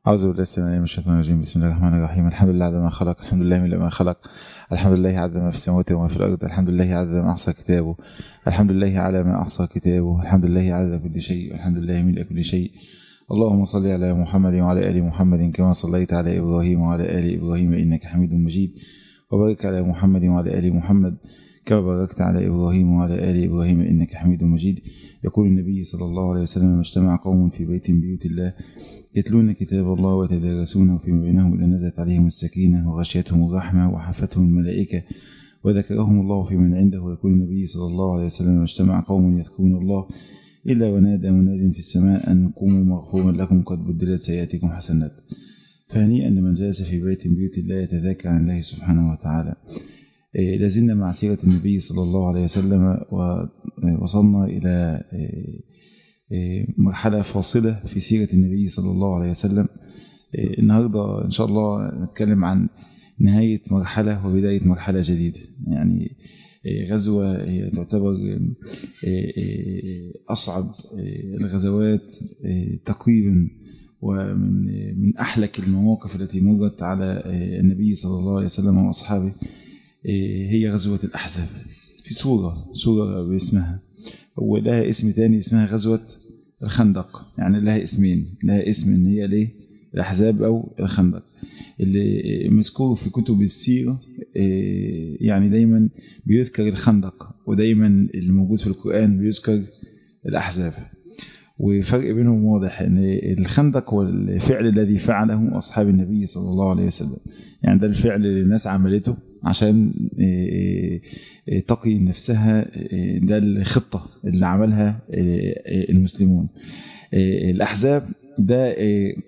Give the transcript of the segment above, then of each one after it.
أعوذ بالله السميع العليم من الشيطان الرجيم بسم الله الرحمن الرحيم الحمد لله عدد ما خلق الحمد لله من ما خلق الحمد لله عدد ما في السماوات وما في الأرض الحمد لله عدد ما أحصى كتابه الحمد لله على ما أحصى كتابه الحمد لله عدد كل شيء الحمد لله ملء كل شيء اللهم صل على محمد وعلى آل محمد كما صليت على إبراهيم وعلى آل إبراهيم إنك حميد مجيد وبارك على محمد وعلى آل محمد كما باركت على إبراهيم وعلى آل إبراهيم إنك حميد مجيد يقول النبي صلى الله عليه وسلم ما اجتمع قوم في بيت من بيوت الله يتلون كتاب الله ويتدارسونه فيما بينهم إلا نزلت عليهم السكينة وغشيتهم الرحمة وحفتهم الملائكة وذكرهم الله في من عنده ويقول النبي صلى الله عليه وسلم ما اجتمع قوم يذكرون الله إلا ونادى مناد في السماء أن قوموا مغفورا لكم قد بدلت سيئاتكم حسنات فهنيئا لمن جلس في بيت من بيوت الله يتذاكر عن الله سبحانه وتعالى لازلنا مع سيرة النبي صلى الله عليه وسلم ووصلنا إلى مرحلة فاصلة في سيرة النبي صلى الله عليه وسلم النهاردة إن شاء الله نتكلم عن نهاية مرحلة وبداية مرحلة جديدة يعني غزوة هي تعتبر أصعب الغزوات تقريبا ومن من أحلك المواقف التي مرت على النبي صلى الله عليه وسلم وأصحابه هي غزوة الأحزاب في سورة سورة باسمها ولها اسم تاني اسمها غزوة الخندق يعني لها اسمين لها اسم ان هي ليه الأحزاب أو الخندق اللي مذكور في كتب السيرة يعني دايما بيذكر الخندق ودايما اللي موجود في القرآن بيذكر الأحزاب وفرق بينهم واضح ان الخندق هو الفعل الذي فعله أصحاب النبي صلى الله عليه وسلم يعني ده الفعل اللي الناس عملته عشان تقي نفسها ده الخطة اللي عملها المسلمون الأحزاب ده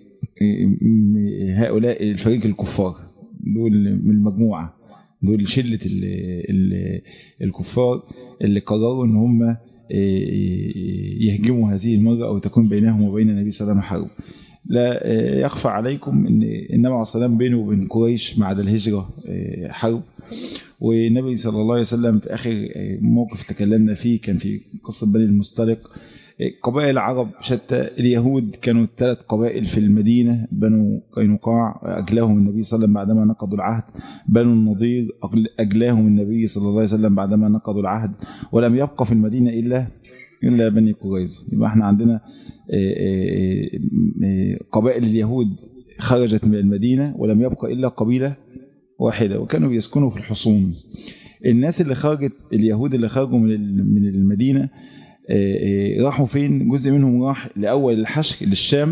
هؤلاء الفريق الكفار دول من المجموعة دول شلة الكفار اللي قرروا ان هم يهجموا هذه المرة أو تكون بينهم وبين النبي صلى الله عليه وسلم حرب لا يخفى عليكم ان النبي عليه الصلاه بينه وبين قريش بعد الهجرة حرب والنبي صلى الله عليه وسلم في آخر موقف تكلمنا فيه كان في قصة بني المستلق قبائل العرب شتى اليهود كانوا ثلاث قبائل في المدينة بنو قينقاع أجلاهم النبي صلى الله عليه وسلم بعدما نقضوا العهد بنو النضير أجلاهم النبي صلى الله عليه وسلم بعدما نقضوا العهد ولم يبقى في المدينة إلا إلا بني قريظة يبقى احنا عندنا قبائل اليهود خرجت من المدينة ولم يبقى إلا قبيلة واحدة وكانوا بيسكنوا في الحصون الناس اللي خرجت اليهود اللي خرجوا من من المدينة راحوا فين جزء منهم راح لأول الحشر للشام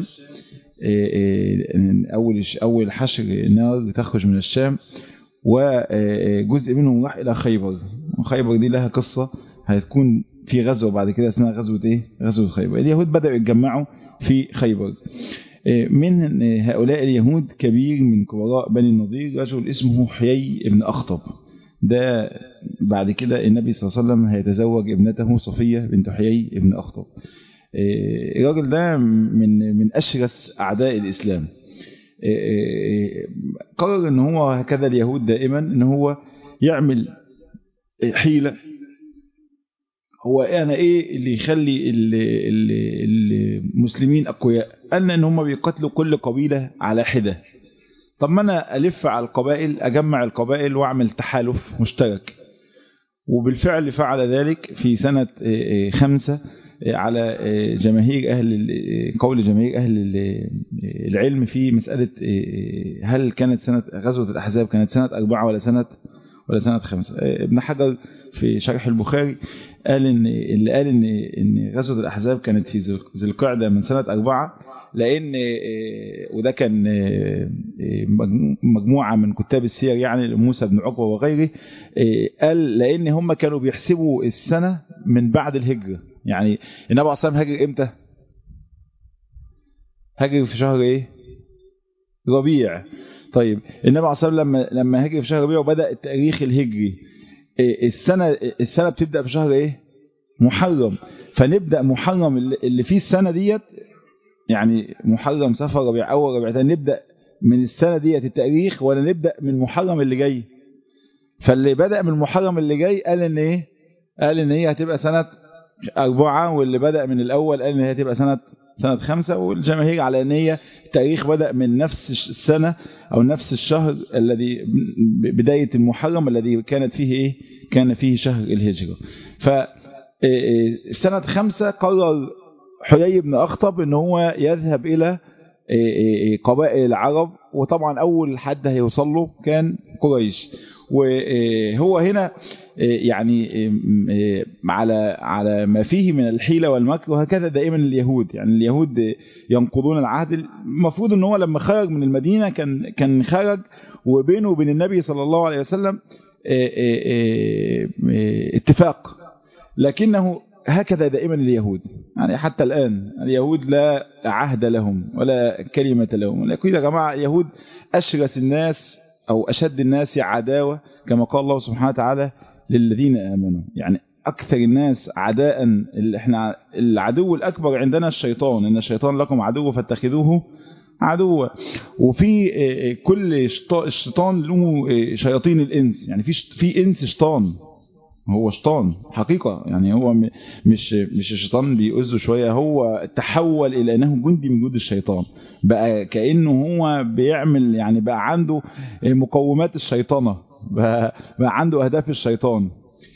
أول أول حشر نار تخرج من الشام وجزء منهم راح إلى خيبر وخيبر دي لها قصة هتكون في غزوة بعد كده اسمها غزوة ايه غزوة خيبر اليهود بدأوا يتجمعوا في خيبر من هؤلاء اليهود كبير من كبراء بني النضير رجل اسمه حيي بن أخطب ده بعد كده النبي صلى الله عليه وسلم هيتزوج ابنته صفية بنت حيي بن أخطب الراجل ده من من أشرس أعداء الإسلام قرر ان هو هكذا اليهود دائما ان هو يعمل حيلة هو انا ايه اللي يخلي المسلمين اقوياء قالنا ان هم بيقتلوا كل قبيلة على حدة طب ما انا الف على القبائل اجمع القبائل واعمل تحالف مشترك وبالفعل فعل ذلك في سنة خمسة على جماهير أهل قول جماهير أهل العلم في مسألة هل كانت سنة غزوة الأحزاب كانت سنة أربعة ولا سنة ولا سنة خمسة ابن حجر في شرح البخاري قال إن اللي قال إن إن غزوة الأحزاب كانت في ذي القعدة من سنة أربعة لأن وده كان مجموعة من كتاب السير يعني موسى بن عقبة وغيره قال لأن هم كانوا بيحسبوا السنة من بعد الهجرة يعني النبي عليه الصلاة هاجر إمتى؟ هاجر في شهر إيه؟ ربيع طيب النبي عليه الصلاة لما لما هاجر في شهر ربيع وبدأ التاريخ الهجري السنة السنة بتبدأ في شهر إيه؟ محرم فنبدأ محرم اللي فيه السنة ديت يعني محرم سفر ربيع أول ربيع تاني نبدأ من السنة ديت التاريخ ولا نبدأ من محرم اللي جاي فاللي بدأ من محرم اللي جاي قال ان ايه قال ان هي هتبقى سنة أربعة واللي بدأ من الأول قال ان هي هتبقى سنة سنة خمسة والجماهير على ان هي التاريخ بدأ من نفس السنة أو نفس الشهر الذي بداية المحرم الذي كانت فيه إيه كان فيه شهر الهجرة ف سنة خمسة قرر حيي بن أخطب ان هو يذهب إلى قبائل العرب وطبعا أول حد هيوصل له كان قريش وهو هنا يعني على على ما فيه من الحيلة والمكر وهكذا دائما اليهود يعني اليهود ينقضون العهد المفروض ان هو لما خرج من المدينة كان كان خرج وبينه وبين النبي صلى الله عليه وسلم اتفاق لكنه هكذا دائما اليهود يعني حتى الآن اليهود لا عهد لهم ولا كلمة لهم ولكن يا جماعة اليهود أشرس الناس أو أشد الناس عداوة كما قال الله سبحانه وتعالى للذين آمنوا يعني أكثر الناس عداء اللي احنا العدو الأكبر عندنا الشيطان إن الشيطان لكم عدو فاتخذوه عدوا وفي كل الشيطان له شياطين الإنس يعني في في إنس شيطان هو شيطان حقيقة يعني هو مش مش الشيطان بيؤذه شوية هو تحول إلى أنه جندي من جند الشيطان بقى كأنه هو بيعمل يعني بقى عنده مقومات الشيطانة بقى, بقى عنده أهداف الشيطان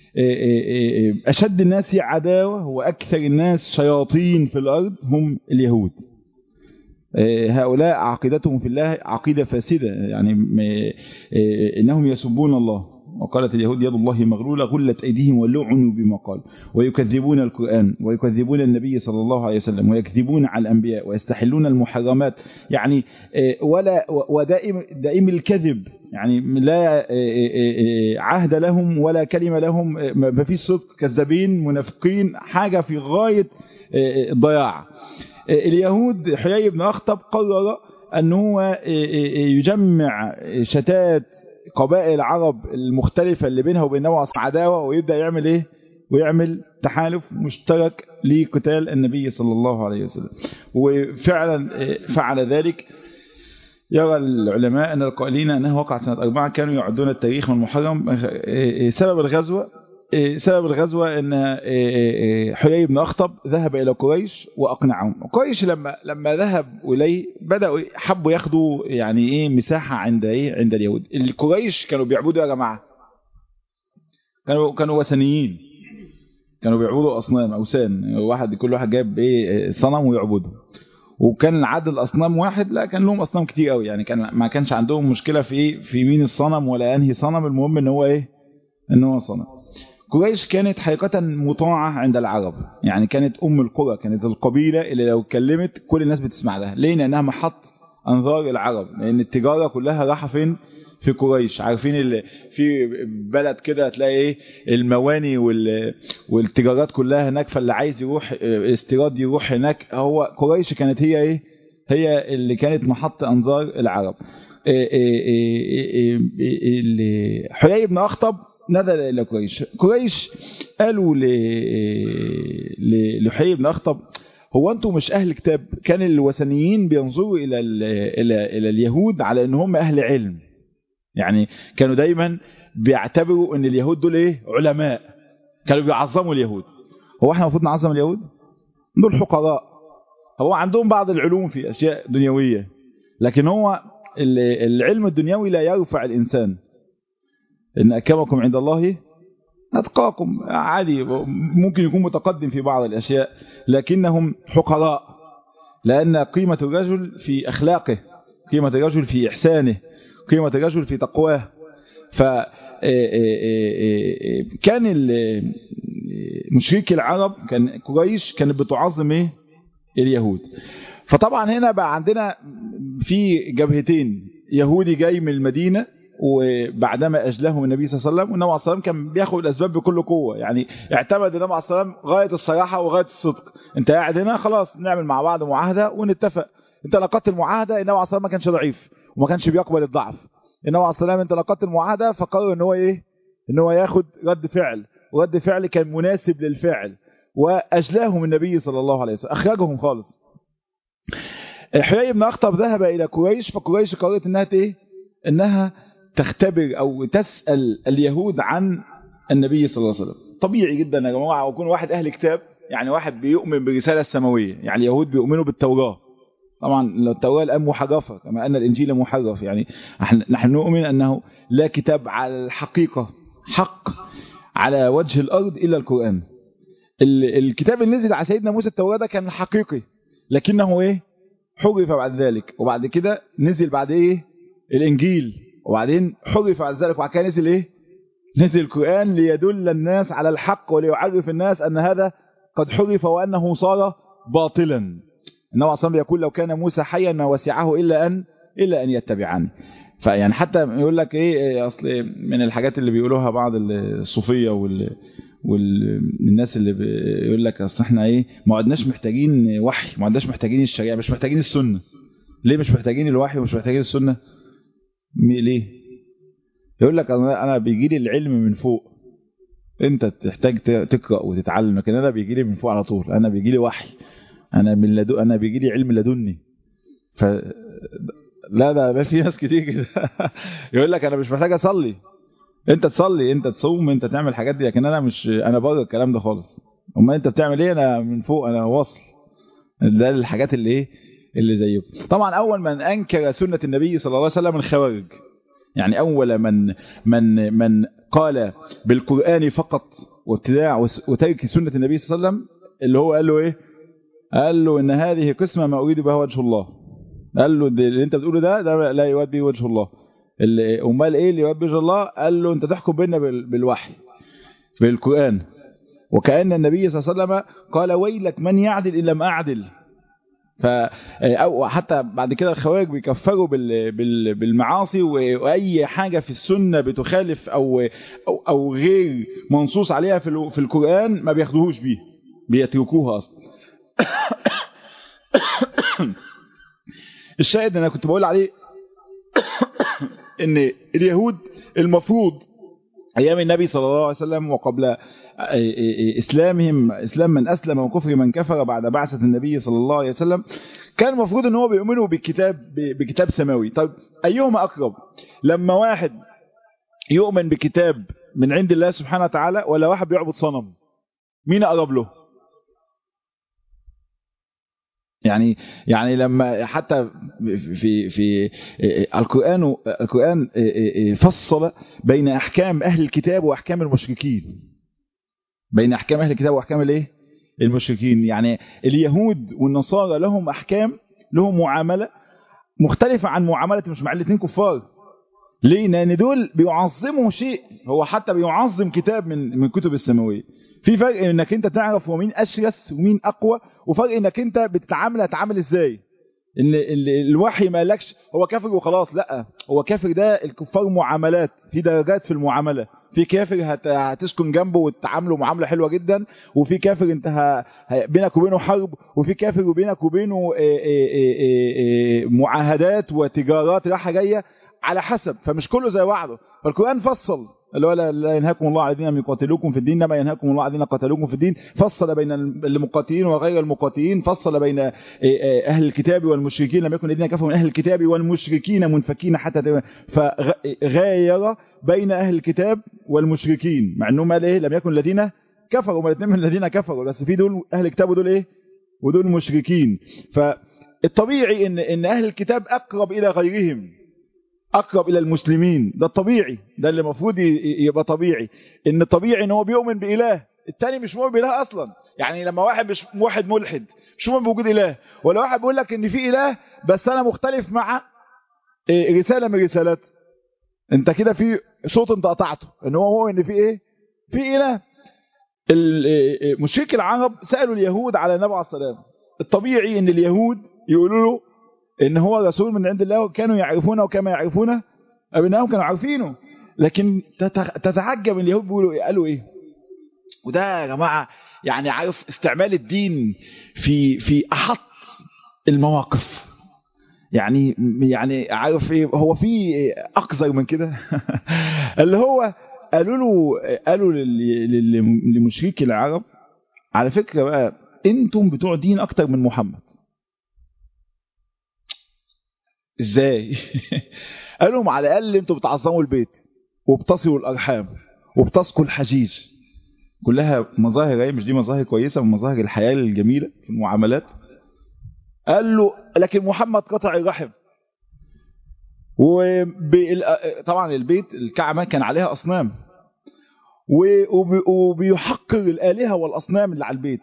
أشد الناس عداوة وأكثر الناس شياطين في الأرض هم اليهود هؤلاء عقيدتهم في الله عقيدة فاسدة يعني إنهم يسبون الله وقالت اليهود يد الله مغلولة غلت أيديهم ولعنوا بما قال ويكذبون القرآن ويكذبون النبي صلى الله عليه وسلم ويكذبون على الأنبياء ويستحلون المحرمات يعني ولا ودائم دائم الكذب يعني لا عهد لهم ولا كلمة لهم ما فيش صدق كذابين منافقين حاجة في غاية الضياع اليهود حيي بن أخطب قرر أن هو يجمع شتات قبائل العرب المختلفة اللي بينها وبين نوع عداوة ويبدأ يعمل ايه ويعمل تحالف مشترك لقتال النبي صلى الله عليه وسلم وفعلا فعل ذلك يرى العلماء أن القائلين أنه وقع سنة أربعة كانوا يعدون التاريخ من المحرم سبب الغزوة سبب الغزوة أن حيي بن أخطب ذهب إلى قريش وأقنعهم قريش لما لما ذهب إليه بدأوا حبوا ياخدوا يعني إيه مساحة عند إيه عند اليهود القريش كانوا بيعبدوا يا جماعة كانوا كانوا وثنيين كانوا بيعبدوا أصنام أوثان واحد كل واحد جاب إيه صنم ويعبده وكان عدد الاصنام واحد لا كان لهم اصنام كتير قوي يعني كان ما كانش عندهم مشكله في ايه في مين الصنم ولا انهي صنم المهم ان هو ايه ان هو صنم قريش كانت حقيقة مطاعة عند العرب يعني كانت أم القرى كانت القبيلة اللي لو اتكلمت كل الناس بتسمع لها ليه لأنها محط أنظار العرب لأن التجارة كلها راحة فين في قريش عارفين اللي في بلد كده هتلاقي ايه المواني والتجارات كلها هناك فاللي عايز يروح استيراد يروح هناك هو قريش كانت هي ايه هي اللي كانت محط انظار العرب حيي بن اخطب نزل إلى قريش قريش قالوا لحيي بن أخطب هو أنتم مش أهل كتاب كان الوثنيين بينظروا إلى, إلى, إلى اليهود على أن هم أهل علم يعني كانوا دايما بيعتبروا أن اليهود دول إيه علماء كانوا بيعظموا اليهود هو احنا المفروض نعظم اليهود دول حقراء هو عندهم بعض العلوم في أشياء دنيوية لكن هو العلم الدنيوي لا يرفع الإنسان إن أكرمكم عند الله أتقاكم عادي ممكن يكون متقدم في بعض الأشياء لكنهم حقراء لأن قيمة الرجل في أخلاقه قيمة الرجل في إحسانه قيمة الرجل في تقواه ف كان مشرك العرب كان قريش كانت بتعظم ايه اليهود فطبعا هنا بقى عندنا في جبهتين يهودي جاي من المدينة وبعدما أجلهم النبي صلى الله عليه وسلم والنبي عليه الصلاة والسلام كان بياخد الأسباب بكل قوة يعني اعتمد النبي عليه الصلاة والسلام غاية الصراحة وغاية الصدق انت قاعد هنا خلاص نعمل مع بعض معاهدة ونتفق انت لقدت المعاهدة النبي عليه الصلاة والسلام ما كانش ضعيف وما كانش بيقبل الضعف النبي عليه الصلاة والسلام انت لقدت المعاهدة فقرر ان هو ايه ان هو ياخد رد فعل ورد فعل كان مناسب للفعل وأجلاهم النبي صلى الله عليه وسلم أخرجهم خالص حيي بن أخطب ذهب إلى قريش فقريش قررت انها ايه انها تختبر أو تسأل اليهود عن النبي صلى الله عليه وسلم طبيعي جدا يا جماعة ويكون واحد أهل كتاب يعني واحد بيؤمن بالرسالة السماوية يعني اليهود بيؤمنوا بالتوراة طبعا لو التوراة الآن محرفة كما أن الإنجيل محرف يعني نحن نؤمن أنه لا كتاب على الحقيقة حق على وجه الأرض إلا القرآن الكتاب اللي نزل على سيدنا موسى التوراة ده كان حقيقي لكنه إيه حرف بعد ذلك وبعد كده نزل بعد إيه الإنجيل وبعدين حرف بعد ذلك وبعد كده نزل إيه نزل القرآن ليدل الناس على الحق وليعرف الناس أن هذا قد حرف وأنه صار باطلا النبي صلى يقول لو كان موسى حيا ما وسعه إلا أن إلا أن يتبعني فيعني حتى يقول لك ايه اصل من الحاجات اللي بيقولوها بعض الصوفيه وال والناس اللي بيقول لك اصل احنا ايه ما عدناش محتاجين وحي ما عدناش محتاجين الشريعه مش محتاجين السنه ليه مش محتاجين الوحي ومش محتاجين السنه ليه يقول لك انا انا بيجي لي العلم من فوق انت تحتاج تقرا وتتعلم لكن انا بيجي لي من فوق على طول انا بيجي لي وحي انا من لدو انا بيجي لي علم لدني ف لا ده ده في ناس كتير كده يقول لك انا مش محتاج اصلي انت تصلي انت تصوم انت تعمل الحاجات دي لكن انا مش انا بره الكلام ده خالص امال انت بتعمل ايه انا من فوق انا واصل ده الحاجات اللي ايه اللي زيكم طبعا اول من انكر سنه النبي صلى الله عليه وسلم الخوارج يعني اول من من من قال بالقران فقط وابتداع وترك سنه النبي صلى الله عليه وسلم اللي هو قال له ايه قال له ان هذه قسمه ما اريد بها وجه الله قال له اللي انت بتقوله ده ده لا يواد به وجه الله اللي امال ايه اللي يواد به وجه الله قال له انت تحكم بيننا بالوحي بالقران وكأن النبي صلى الله عليه وسلم قال ويلك من يعدل إن لم أعدل ف أو حتى بعد كده الخوارج بيكفروا بال... بال... بالمعاصي واي حاجه في السنه بتخالف او او, أو غير منصوص عليها في, ال... في القران ما بياخدوهوش بيه بيتركوها اصلا الشاهد انا كنت بقول عليه ان اليهود المفروض ايام النبي صلى الله عليه وسلم وقبل اسلامهم اسلام من اسلم وكفر من كفر بعد بعثه النبي صلى الله عليه وسلم كان المفروض ان هو بيؤمنوا بالكتاب بكتاب سماوي طيب ايهما اقرب لما واحد يؤمن بكتاب من عند الله سبحانه وتعالى ولا واحد بيعبد صنم مين اقرب له يعني يعني لما حتى في في القرآن القرآن فصل بين أحكام أهل الكتاب وأحكام المشركين بين أحكام أهل الكتاب وأحكام الايه المشركين يعني اليهود والنصارى لهم أحكام لهم معاملة مختلفة عن معاملة مش مع الاثنين كفار ليه لأن دول بيعظموا شيء هو حتى بيعظم كتاب من من الكتب السماويه في فرق انك انت تعرف هو مين اشرس ومين اقوى وفرق انك انت بتتعامل هتعامل ازاي ان الوحي ما قالكش هو كافر وخلاص لا هو كافر ده الكفار معاملات في درجات في المعامله في كافر هت... هتسكن جنبه وتعامله معامله حلوه جدا وفي كافر انت ه... بينك وبينه حرب وفي كافر وبينك وبينه إيه إيه إيه معاهدات وتجارات رايحه جايه على حسب فمش كله زي بعضه فالقران فصل اللي هو لا ينهاكم الله على الذين لم يقاتلوكم في الدين انما ينهاكم الله على الذين قاتلوكم في الدين فصل بين المقاتلين وغير المقاتلين فصل بين اهل الكتاب والمشركين لم يكن الذين كفروا من اهل الكتاب والمشركين منفكين حتى فغاير بين اهل الكتاب والمشركين مع انهم قال ايه لم يكن الذين كفروا ما الاثنين من الذين كفروا بس في دول اهل الكتاب ودول ايه ودول مشركين فالطبيعي ان ان اهل الكتاب اقرب الى غيرهم اقرب الى المسلمين ده الطبيعي ده اللي المفروض يبقى طبيعي ان طبيعي ان هو بيؤمن باله التاني مش مؤمن باله اصلا يعني لما واحد مش واحد ملحد مش مؤمن بوجود اله ولا واحد بيقول لك ان في اله بس انا مختلف مع رساله من رسالات انت كده في صوت انت قطعته ان هو مؤمن ان في ايه في اله مشرك العرب سالوا اليهود على النبي عليه السلام الطبيعي ان اليهود يقولوا له ان هو رسول من عند الله وكانوا يعرفونه كما يعرفون ابنائهم كانوا عارفينه لكن تتعجب اليهود بيقولوا قالوا ايه وده يا جماعه يعني عارف استعمال الدين في في احط المواقف يعني يعني عارف ايه هو في اقذر من كده اللي هو قالوا له قالوا لمشركي العرب على فكره بقى انتم بتوع دين اكتر من محمد ازاي قال لهم على الاقل انتوا بتعظموا البيت وبتصلوا الارحام وبتسقوا الحجيج كلها مظاهر ايه مش دي مظاهر كويسه من مظاهر الحياه الجميله في المعاملات قال له لكن محمد قطع الرحم وطبعا البيت الكعبه كان عليها اصنام وبيحقر الالهه والاصنام اللي على البيت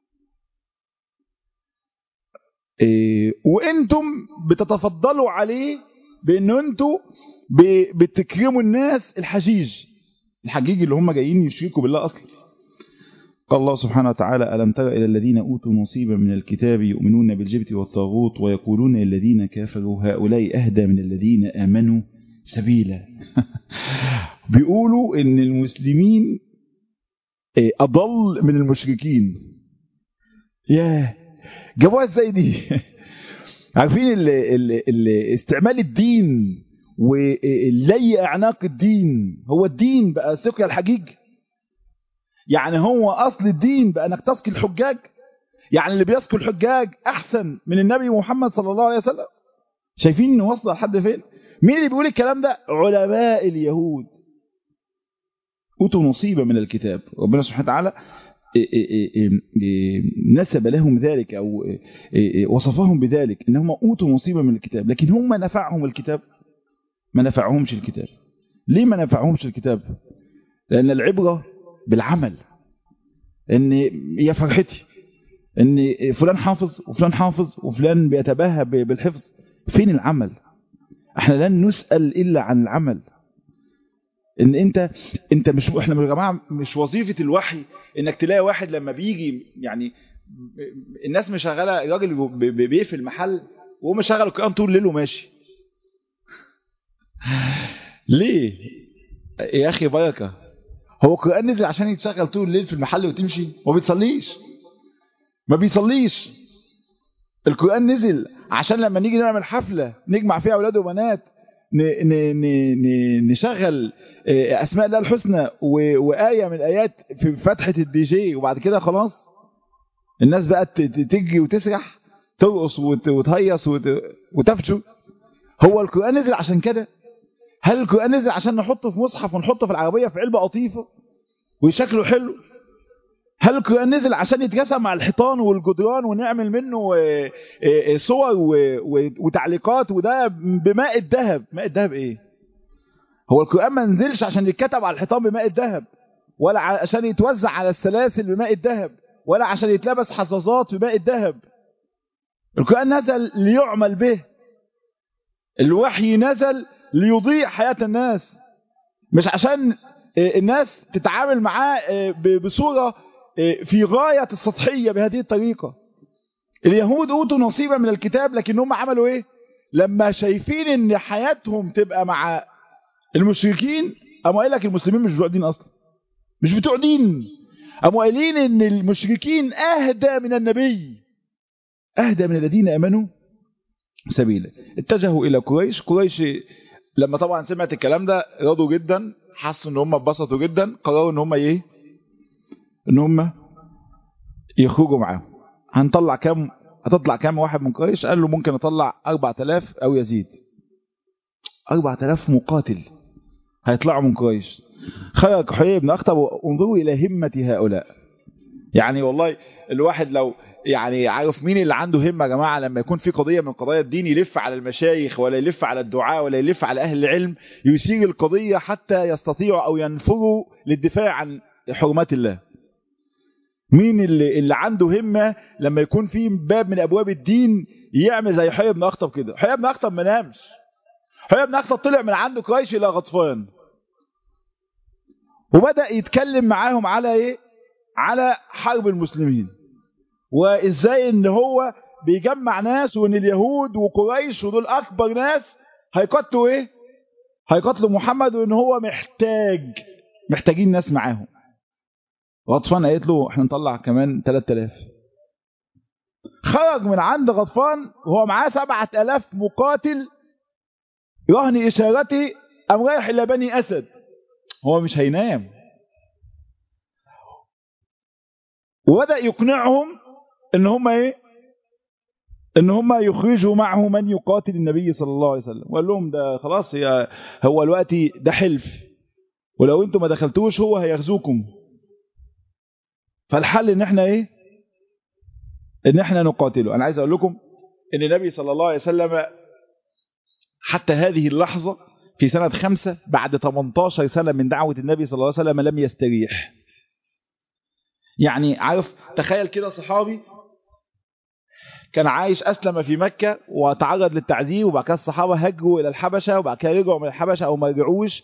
وانتم بتتفضلوا عليه بان انتم بتكرموا الناس الحجيج الحجيج اللي هم جايين يشركوا بالله اصلا قال الله سبحانه وتعالى ألم تر إلى الذين أوتوا نصيبا من الكتاب يؤمنون بالجبت والطاغوت ويقولون الذين كافروا هؤلاء أهدى من الذين آمنوا سبيلا بيقولوا إن المسلمين أضل من المشركين ياه جابوها ازاي دي عارفين ال ال ال استعمال الدين ولي اعناق الدين هو الدين بقى سقيا الحجيج يعني هو اصل الدين بقى انك تسقي الحجاج يعني اللي بيسقي الحجاج احسن من النبي محمد صلى الله عليه وسلم شايفين انه وصل لحد فين مين اللي بيقول الكلام ده علماء اليهود اوتوا نصيبا من الكتاب ربنا سبحانه وتعالى نسب لهم ذلك أو وصفهم بذلك إنهم أوتوا نصيبا من الكتاب لكن هم نفعهم الكتاب ما نفعهمش الكتاب ليه ما نفعهمش الكتاب لأن العبرة بالعمل إن يا فرحتي إن فلان حافظ وفلان حافظ وفلان بيتباهى بالحفظ فين العمل احنا لن نسأل إلا عن العمل ان انت انت مش احنا يا جماعه مش وظيفه الوحي انك تلاقي واحد لما بيجي يعني الناس مشغله راجل بيقفل محل وهو مشغل القران طول الليل وماشي ليه يا اخي بركه هو القران نزل عشان يتشغل طول الليل في المحل وتمشي ما بيصليش ما بيصليش القران نزل عشان لما نيجي نعمل حفله نجمع فيها اولاد وبنات نشغل اسماء الله الحسنى وايه من الايات في فتحه الدي جي وبعد كده خلاص الناس بقت تجري وتسرح ترقص وتهيص وتفشو هو القران نزل عشان كده هل القران نزل عشان نحطه في مصحف ونحطه في العربيه في علبه قطيفه وشكله حلو هل القرآن نزل عشان يتجسم على الحيطان والجدران ونعمل منه صور وتعليقات وده بماء الذهب ماء الذهب ايه هو القرآن ما نزلش عشان يتكتب على الحيطان بماء الذهب ولا عشان يتوزع على السلاسل بماء الذهب ولا عشان يتلبس حظاظات بماء الذهب القرآن نزل ليعمل به الوحي نزل ليضيع حياة الناس مش عشان الناس تتعامل معاه بصورة في غاية السطحية بهذه الطريقة اليهود أوتوا نصيبا من الكتاب لكن هم عملوا ايه لما شايفين ان حياتهم تبقى مع المشركين قاموا قايل لك المسلمين مش بتوع دين اصلا مش بتوع دين قاموا قايلين ان المشركين اهدى من النبي اهدى من الذين امنوا سبيلا اتجهوا الى قريش قريش لما طبعا سمعت الكلام ده رضوا جدا حسوا ان هم اتبسطوا جدا قرروا ان هم ايه ان هم يخرجوا معاهم هنطلع كام هتطلع كام واحد من قريش قال له ممكن اطلع 4000 او يزيد 4000 مقاتل هيطلعوا من قريش خرج حيي بن اخطب انظروا الى همه هؤلاء يعني والله الواحد لو يعني عارف مين اللي عنده همه يا جماعه لما يكون في قضيه من قضايا الدين يلف على المشايخ ولا يلف على الدعاء ولا يلف على اهل العلم يثير القضيه حتى يستطيعوا او ينفروا للدفاع عن حرمات الله مين اللي, اللي عنده همة لما يكون في باب من أبواب الدين يعمل زي حيي بن أخطب كده حيي بن أخطب ما نامش حيي بن أخطب طلع من عنده قريش إلى غطفان وبدأ يتكلم معاهم على إيه على حرب المسلمين وإزاي إن هو بيجمع ناس وإن اليهود وقريش ودول أكبر ناس هيقتلوا إيه هيقتلوا محمد وإن هو محتاج محتاجين ناس معاهم غطفان قالت له احنا نطلع كمان 3000 خرج من عند غطفان وهو معاه 7000 مقاتل رهن اشارتي قام رايح الى بني اسد هو مش هينام وبدا يقنعهم ان هم ايه ان هم يخرجوا معه من يقاتل النبي صلى الله عليه وسلم وقال لهم ده خلاص هو الوقت ده حلف ولو انتم ما دخلتوش هو هيغزوكم فالحل ان احنا ايه ان احنا نقاتله انا عايز اقول لكم ان النبي صلى الله عليه وسلم حتى هذه اللحظة في سنة خمسة بعد 18 سنة من دعوة النبي صلى الله عليه وسلم لم يستريح يعني عارف تخيل كده صحابي كان عايش أسلم في مكة وتعرض للتعذيب وبعد كده الصحابة هجروا إلى الحبشة وبعد كده رجعوا من الحبشة أو ما رجعوش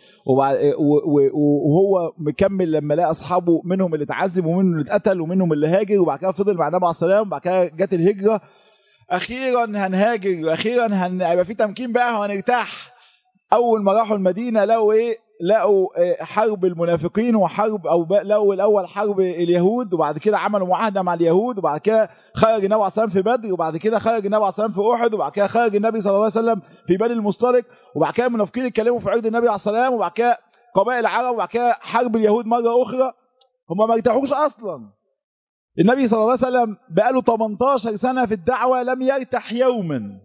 وهو مكمل لما لقى أصحابه منهم اللي اتعذب ومنهم اللي اتقتل ومنهم اللي هاجر وبعد كده فضل مع النبي عليه السلام وبعد كده جت الهجرة أخيرا هنهاجر وأخيرا هيبقى في تمكين بقى وهنرتاح أول ما راحوا المدينة لقوا إيه لقوا حرب المنافقين وحرب او لقوا الاول حرب اليهود وبعد كده عملوا معاهده مع اليهود وبعد كده خرج النبي عليه الصلاه في بدر وبعد كده خرج النبي عليه الصلاه في احد وبعد كده خرج النبي صلى الله عليه وسلم في بني المصطلق وبعد كده المنافقين اتكلموا في عرض النبي عليه السلام وبعد كده قبائل العرب وبعد كده حرب اليهود مره اخرى هم ما ارتاحوش اصلا النبي صلى الله عليه وسلم بقاله 18 سنه في الدعوه لم يرتاح يوما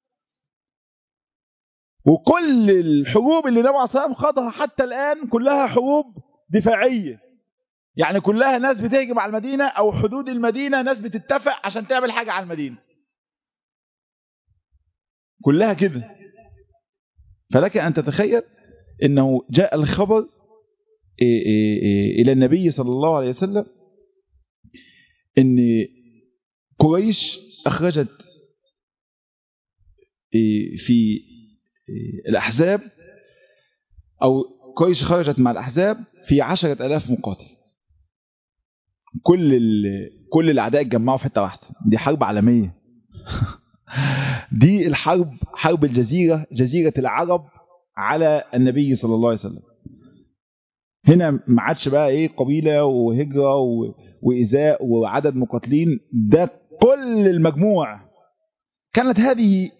وكل الحروب اللي النبي عليه الصلاه والسلام خاضها حتى الان كلها حروب دفاعيه يعني كلها ناس بتهجم على المدينه او حدود المدينه ناس بتتفق عشان تعمل حاجه على المدينه كلها كده فلك ان تتخيل انه جاء الخبر الى النبي صلى الله عليه وسلم ان قريش اخرجت في الأحزاب أو قريش خرجت مع الأحزاب في عشرة ألاف مقاتل كل كل الأعداء اتجمعوا في حتة واحدة دي حرب عالمية دي الحرب حرب الجزيرة جزيرة العرب على النبي صلى الله عليه وسلم هنا ما عادش بقى ايه قبيلة وهجرة وإزاء وعدد مقاتلين ده كل المجموع كانت هذه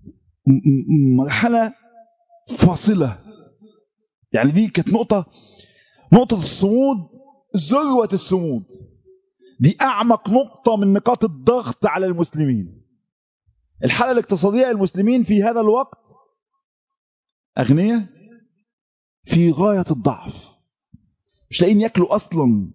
مرحلة فاصلة يعني دي كانت نقطة نقطة الصمود ذروة الصمود دي أعمق نقطة من نقاط الضغط على المسلمين الحالة الاقتصادية للمسلمين في هذا الوقت أغنياء في غاية الضعف مش لاقيين ياكلوا أصلا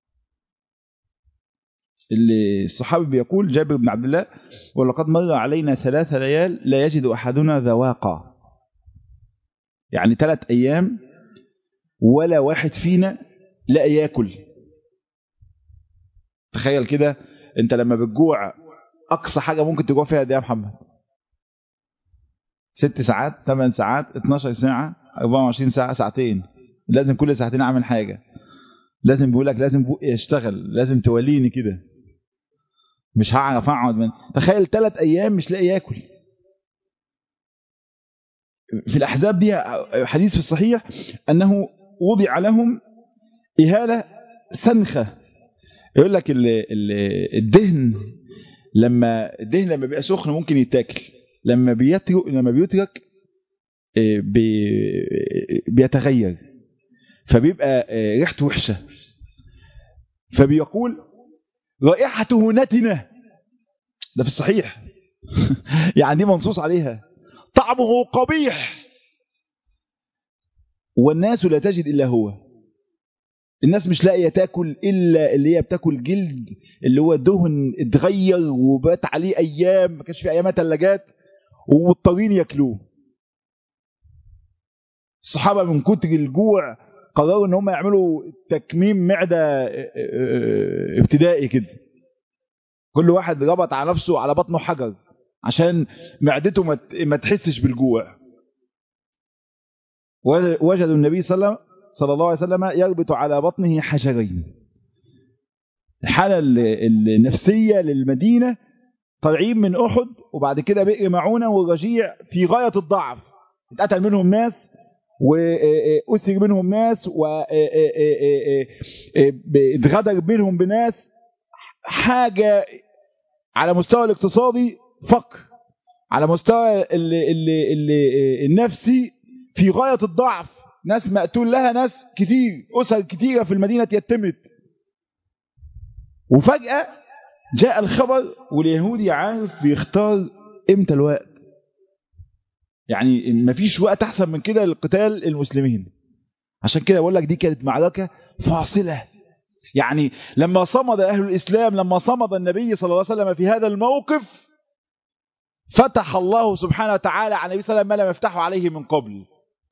اللي الصحابي بيقول جابر بن عبد الله ولقد مر علينا ثلاث ليال لا يجد أحدنا ذواقا يعني ثلاث أيام ولا واحد فينا لا ياكل تخيل كده انت لما بتجوع أقصى حاجة ممكن تجوع فيها دي يا محمد ست ساعات ثمان ساعات 12 ساعة 24 ساعة ساعتين لازم كل ساعتين أعمل حاجة لازم بيقول لك لازم بقي يشتغل لازم توليني كده مش هعرف اقعد من تخيل ثلاث ايام مش لاقي ياكل في الاحزاب دي حديث في الصحيح انه وضع لهم اهاله سنخه يقول لك الدهن لما الدهن لما بيبقى سخن ممكن يتاكل لما بيترك لما بيترك بي بيتغير فبيبقى ريحته وحشه فبيقول رائحة هنتنا ده في الصحيح يعني دي منصوص عليها طعمه قبيح والناس لا تجد إلا هو الناس مش لاقيه تاكل الا اللي هي بتاكل جلد اللي هو دهن اتغير وبات عليه ايام ما كانش في ايامها ثلاجات ومضطرين ياكلوه الصحابه من كتر الجوع قرروا ان هم يعملوا تكميم معده ابتدائي كده كل واحد ربط على نفسه على بطنه حجر عشان معدته ما تحسش بالجوع وجدوا النبي صلى الله عليه وسلم يربط على بطنه حجرين الحالة النفسية للمدينة طالعين من أحد وبعد كده بئر معونة والرجيع في غاية الضعف اتقتل منهم ناس وأسر منهم ناس واتغدر منهم بناس حاجة على مستوى الاقتصادي فقر على مستوى ال ال ال النفسي في غاية الضعف ناس مقتول لها ناس كتير أسر كتيرة في المدينة يتمت وفجأة جاء الخبر واليهودي عارف بيختار امتى الوقت يعني مفيش وقت احسن من كده لقتال المسلمين عشان كده بقول لك دي كانت معركة فاصلة يعني لما صمد أهل الإسلام لما صمد النبي صلى الله عليه وسلم في هذا الموقف فتح الله سبحانه وتعالى على النبي صلى الله عليه وسلم ما لم يفتحه عليه من قبل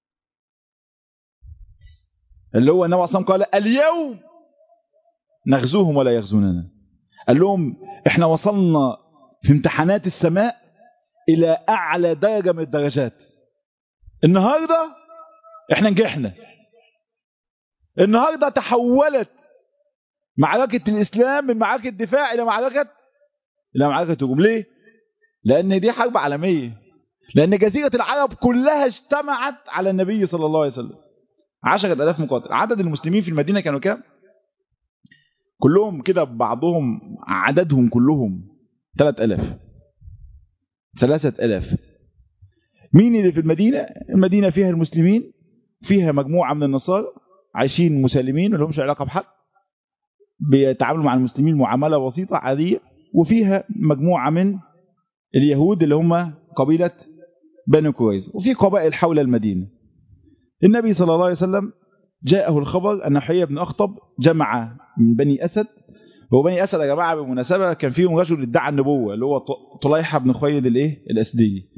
اللي هو النبي صلى الله عليه وسلم قال اليوم نغزوهم ولا يغزوننا قال لهم احنا وصلنا في امتحانات السماء الى اعلى درجة من الدرجات النهاردة احنا نجحنا النهاردة تحولت معركة الاسلام من معركة دفاع الى معركة الى معركة هجوم ليه لان دي حرب عالمية لان جزيرة العرب كلها اجتمعت على النبي صلى الله عليه وسلم عشرة ألاف مقاتل عدد المسلمين في المدينة كانوا كام كلهم كده بعضهم عددهم كلهم ثلاث ألاف ثلاثة ألاف مين اللي في المدينة المدينة فيها المسلمين فيها مجموعة من النصارى عايشين مسالمين ما لهمش علاقة بحد بيتعاملوا مع المسلمين معاملة بسيطة عادية وفيها مجموعة من اليهود اللي هم قبيلة بني كويس وفي قبائل حول المدينة النبي صلى الله عليه وسلم جاءه الخبر أن حيي بن أخطب جمع من بني أسد هو بني أسد يا جماعة بالمناسبة كان فيهم رجل ادعى النبوة اللي هو طليحة بن خويلد الايه الأسدي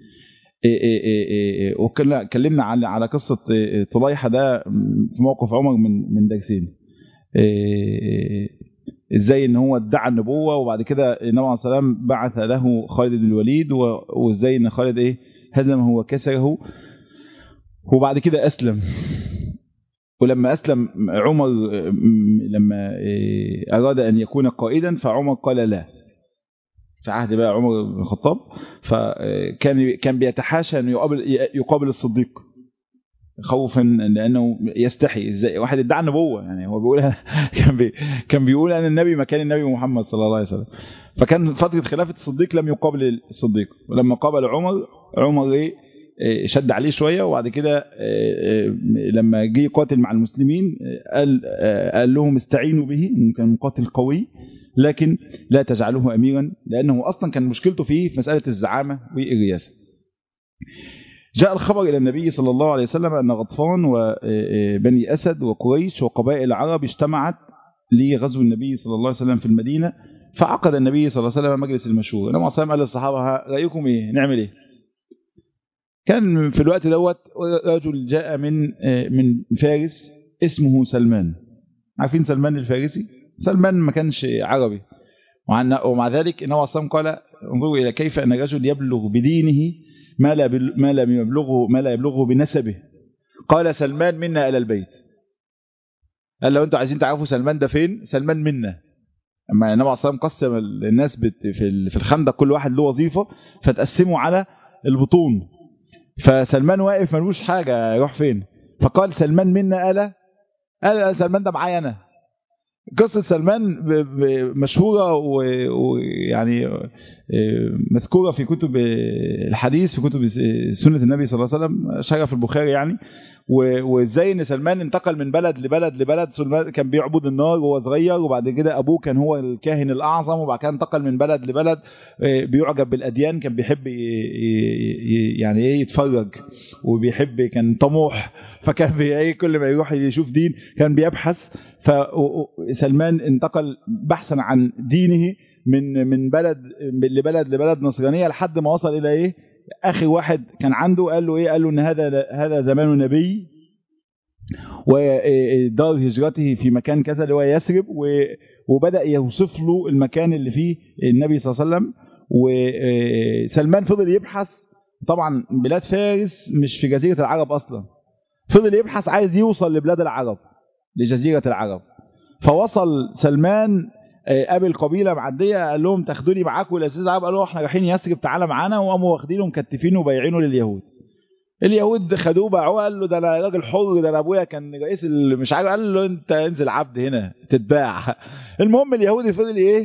وكلمنا على على قصة طليحة ده في موقف عمر من من درسين ازاي ان هو ادعى النبوة وبعد كده النبي عليه السلام بعث له خالد بن الوليد وازاي ان خالد ايه هزمه وكسره وبعد كده أسلم ولما أسلم عمر لما أراد أن يكون قائدا فعمر قال لا في عهد بقى عمر بن الخطاب فكان كان بيتحاشى أن يقابل, يقابل الصديق خوفا لأنه يستحي ازاي واحد ادعى النبوة يعني هو بيقول كان بي كان بيقول أن النبي مكان النبي محمد صلى الله عليه وسلم فكان فترة خلافة الصديق لم يقابل الصديق ولما قابل عمر عمر ايه شد عليه شوية وبعد كده لما جه يقاتل مع المسلمين قال, قال لهم استعينوا به انه كان مقاتل قوي لكن لا تجعلوه أميرا لأنه أصلا كان مشكلته فيه في مسألة الزعامة والرياسة جاء الخبر إلى النبي صلى الله عليه وسلم أن غطفان وبني أسد وقريش وقبائل العرب اجتمعت لغزو النبي صلى الله عليه وسلم في المدينة فعقد النبي صلى الله عليه وسلم مجلس المشهور النبي صلى الله عليه وسلم قال للصحابة رأيكم إيه نعمل إيه كان في الوقت دوت رجل جاء من من فارس اسمه سلمان عارفين سلمان الفارسي سلمان ما كانش عربي ومع ذلك النبي صلى الله عليه وسلم قال انظروا الى كيف ان الرجل يبلغ بدينه ما لا ما لم يبلغه ما لا يبلغه بنسبه قال سلمان منا الى البيت قال لو انتوا عايزين تعرفوا سلمان ده فين سلمان منا اما النبي صلى الله عليه وسلم قسم الناس في الخندق كل واحد له وظيفه فتقسموا على البطون فسلمان واقف ملوش حاجة يروح فين فقال سلمان منا ألا قال سلمان ده معايا أنا قصة سلمان مشهورة ويعني مذكورة في كتب الحديث في كتب سنة النبي صلى الله عليه وسلم شرف البخاري يعني وازاي ان سلمان انتقل من بلد لبلد لبلد سلمان كان بيعبد النار وهو صغير وبعد كده ابوه كان هو الكاهن الاعظم وبعد كده انتقل من بلد لبلد بيعجب بالاديان كان بيحب يعني ايه يتفرج وبيحب كان طموح فكان ايه كل ما يروح يشوف دين كان بيبحث فسلمان انتقل بحثا عن دينه من من بلد لبلد لبلد نصرانيه لحد ما وصل الى ايه اخر واحد كان عنده قال له ايه قال له ان هذا هذا زمان نبي ودار هجرته في مكان كذا اللي هو يثرب وبدا يوصف له المكان اللي فيه النبي صلى الله عليه وسلم وسلمان فضل يبحث طبعا بلاد فارس مش في جزيره العرب اصلا فضل يبحث عايز يوصل لبلاد العرب لجزيره العرب فوصل سلمان قابل قبيله معديه قال لهم تاخدوني معاكم الاساس العرب قالوا احنا رايحين يثرب تعالى معانا وقاموا واخدينه مكتفينه وبايعينه لليهود اليهود خدوه باعوه قال له ده انا راجل حر ده انا ابويا كان رئيس مش عارف قال له انت انزل عبد هنا تتباع المهم اليهودي فضل ايه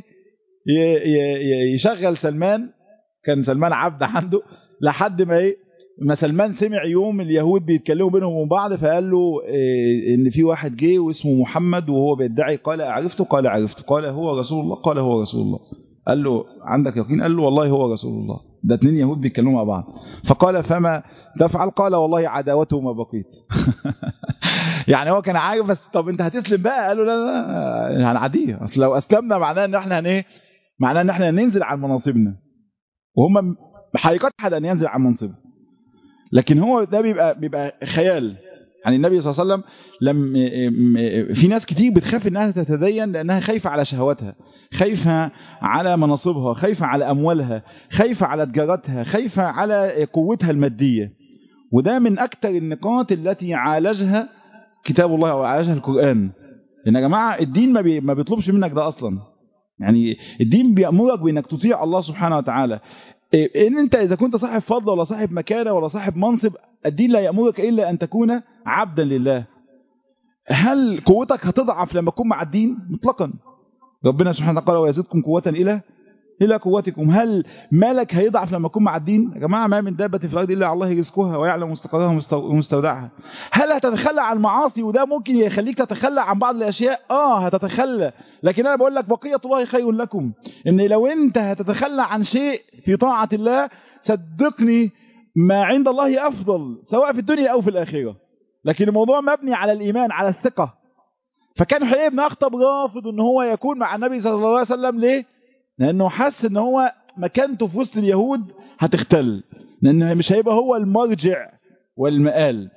يشغل سلمان كان سلمان عبد عنده لحد ما ايه ما سلمان سمع يوم اليهود بيتكلموا بينهم وبين بعض فقال له إيه ان في واحد جه واسمه محمد وهو بيدعي قال عرفته قال عرفته قال هو رسول الله قال هو رسول الله قال له عندك يقين قال له والله هو رسول الله ده اتنين يهود بيتكلموا مع بعض فقال فما تفعل قال والله عداوته ما بقيت يعني هو كان عارف بس طب انت هتسلم بقى قال له لا لا هنعديه اصل لو اسلمنا معناه ان احنا ايه معناه ان احنا ننزل عن مناصبنا وهم حقيقة احد ان ينزل عن منصبه لكن هو ده بيبقى بيبقى خيال يعني النبي صلى الله عليه وسلم لم في ناس كتير بتخاف انها تتدين لانها خايفه على شهواتها خايفه على مناصبها خايفه على اموالها خايفه على تجارتها خايفه على قوتها الماديه وده من اكثر النقاط التي عالجها كتاب الله وعالجها القران ان يا جماعه الدين ما, بي ما بيطلبش منك ده اصلا يعني الدين بيامرك بانك تطيع الله سبحانه وتعالى ان انت اذا كنت صاحب فضل ولا صاحب مكانه ولا صاحب منصب الدين لا يامرك الا ان تكون عبدا لله هل قوتك هتضعف لما تكون مع الدين مطلقا ربنا سبحانه وتعالى ويزيدكم قوه الى الى قوتكم هل مالك هيضعف لما تكون مع الدين يا جماعه ما من دابه في الارض الا الله رزقها ويعلم مستقرها ومستودعها هل هتتخلى عن المعاصي وده ممكن يخليك تتخلى عن بعض الاشياء اه هتتخلى لكن انا بقول لك بقيه الله خير لكم ان لو انت هتتخلى عن شيء في طاعه الله صدقني ما عند الله افضل سواء في الدنيا او في الاخره لكن الموضوع مبني على الايمان على الثقه فكان حيي بن اخطب رافض ان هو يكون مع النبي صلى الله عليه وسلم ليه لانه حس ان هو مكانته في وسط اليهود هتختل لانه مش هيبقى هو المرجع والمآل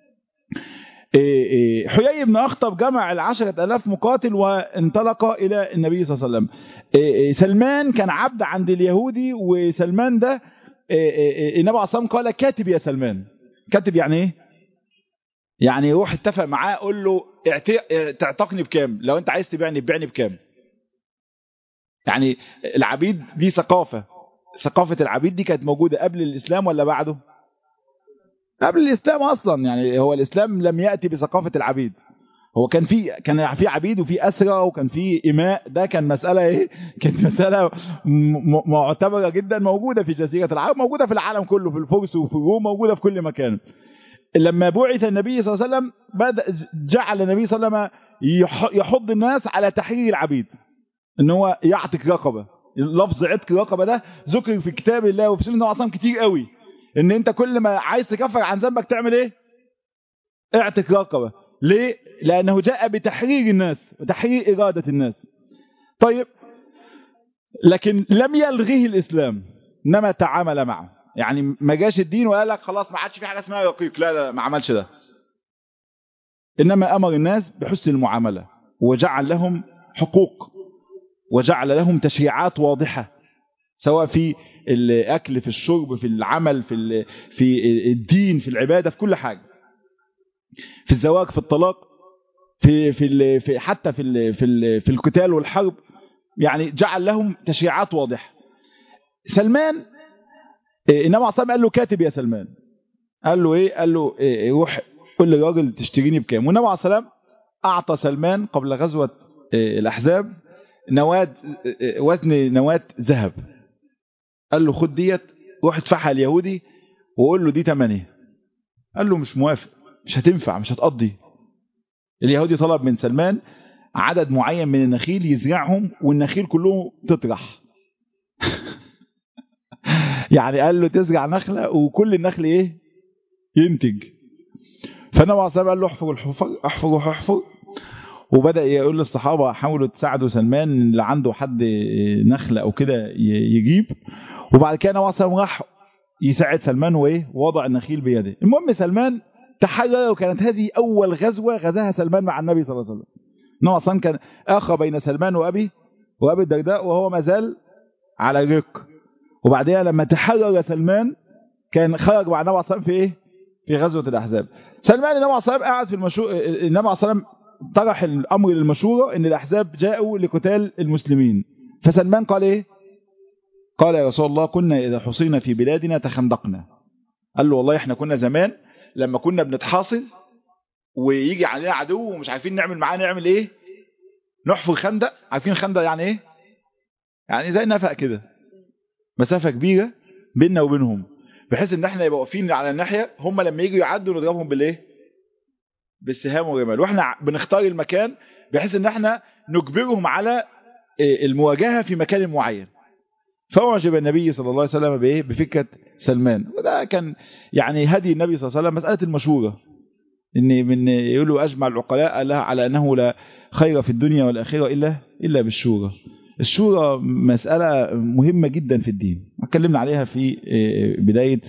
حيي بن أخطب جمع العشرة ألاف مقاتل وانطلق إلى النبي صلى الله عليه وسلم سلمان كان عبد عند اليهودي وسلمان ده النبي عليه قال كاتب يا سلمان كاتب يعني ايه يعني روح اتفق معاه قول له تعتقني بكام لو انت عايز تبيعني بيعني بكام يعني العبيد دي ثقافة ثقافة العبيد دي كانت موجودة قبل الإسلام ولا بعده قبل الإسلام أصلا يعني هو الإسلام لم يأتي بثقافة العبيد هو كان في كان في عبيد وفي أسرى وكان في إماء ده كان مسألة إيه كانت مسألة معتبرة جدا موجودة في جزيرة العرب موجودة في العالم كله في الفرس وفي الروم موجودة في كل مكان لما بعث النبي صلى الله عليه وسلم بدأ جعل النبي صلى الله عليه وسلم يحض الناس على تحرير العبيد ان هو يعتق رقبه لفظ عتق رقبه ده ذكر في كتاب الله وفي سنه اصلا كتير قوي ان انت كل ما عايز تكفر عن ذنبك تعمل ايه اعتق رقبه ليه لانه جاء بتحرير الناس وتحرير اراده الناس طيب لكن لم يلغيه الاسلام انما تعامل معه يعني ما جاش الدين وقال لك خلاص ما عادش في حاجه اسمها رقيق لا لا ما عملش ده انما امر الناس بحسن المعامله وجعل لهم حقوق وجعل لهم تشريعات واضحة سواء في الأكل في الشرب في العمل في في الدين في العبادة في كل حاجة في الزواج في الطلاق في في, في حتى في ال في ال في القتال والحرب يعني جعل لهم تشريعات واضحة سلمان النبي عليه قال له كاتب يا سلمان قال له ايه قال له إيه روح قول للراجل تشتريني بكام والنبي عليه السلام اعطى سلمان قبل غزوة الاحزاب نواة وزن نواة ذهب قال له خد ديت روح ادفعها اليهودي وقول له دي تمنيه قال له مش موافق مش هتنفع مش هتقضي اليهودي طلب من سلمان عدد معين من النخيل يزرعهم والنخيل كلهم تطرح يعني قال له تزرع نخلة وكل النخل ايه ينتج فالنبي عليه الصلاه قال له احفر الحفر احفر احفر وبدأ يقول للصحابة حاولوا تساعدوا سلمان اللي عنده حد نخلة أو كده يجيب وبعد كده نبي عليه راح يساعد سلمان وإيه ووضع النخيل بيده المهم سلمان تحرر وكانت هذه أول غزوة غزاها سلمان مع النبي صلى الله عليه وسلم إنه أصلا كان آخى بين سلمان وأبي وأبي الدرداء وهو ما زال على الرق وبعدها لما تحرر سلمان كان خرج مع النبي عليه الصلاة في إيه في غزوة الأحزاب سلمان النبي عليه الصلاة قاعد في المشروع النبي عليه الصلاة طرح الأمر للمشورة ان الأحزاب جاءوا لقتال المسلمين فسلمان قال ايه قال يا رسول الله كنا إذا حصينا في بلادنا تخندقنا قال له والله احنا كنا زمان لما كنا بنتحاصر ويجي علينا عدو ومش عارفين نعمل معاه نعمل ايه نحفر خندق عارفين خندق يعني ايه يعني زي نفق كده مسافة كبيرة بيننا وبينهم بحيث ان احنا يبقى واقفين على الناحية هم لما يجوا يعدوا نضربهم بالايه بالسهام والرمال واحنا بنختار المكان بحيث ان احنا نجبرهم على المواجهة في مكان معين فأعجب النبي صلى الله عليه وسلم بإيه بفكرة سلمان وده كان يعني هدي النبي صلى الله عليه وسلم مسألة المشورة إن من يقولوا أجمع العقلاء على أنه لا خير في الدنيا والآخرة إلا إلا بالشورى الشورى مسألة مهمة جدا في الدين اتكلمنا عليها في بداية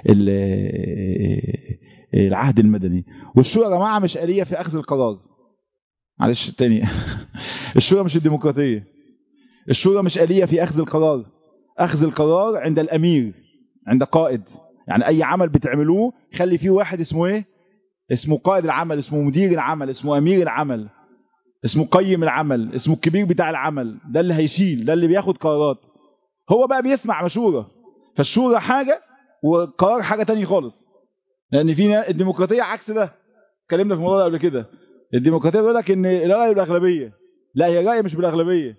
العهد المدني والشورى يا جماعة مش آلية في أخذ القرار معلش تاني الشورى مش الديمقراطية الشورى مش آلية في أخذ القرار أخذ القرار عند الأمير عند قائد يعني أي عمل بتعملوه خلي فيه واحد اسمه إيه اسمه قائد العمل اسمه مدير العمل اسمه أمير العمل اسمه قيم العمل اسمه الكبير بتاع العمل ده اللي هيشيل ده اللي بياخد قرارات هو بقى بيسمع مشورة فالشورى حاجة والقرار حاجة تانية خالص لأن في الديمقراطية عكس ده اتكلمنا في الموضوع ده قبل كده الديمقراطية بيقول لك إن الرأي بالأغلبية لا هي رأي مش بالأغلبية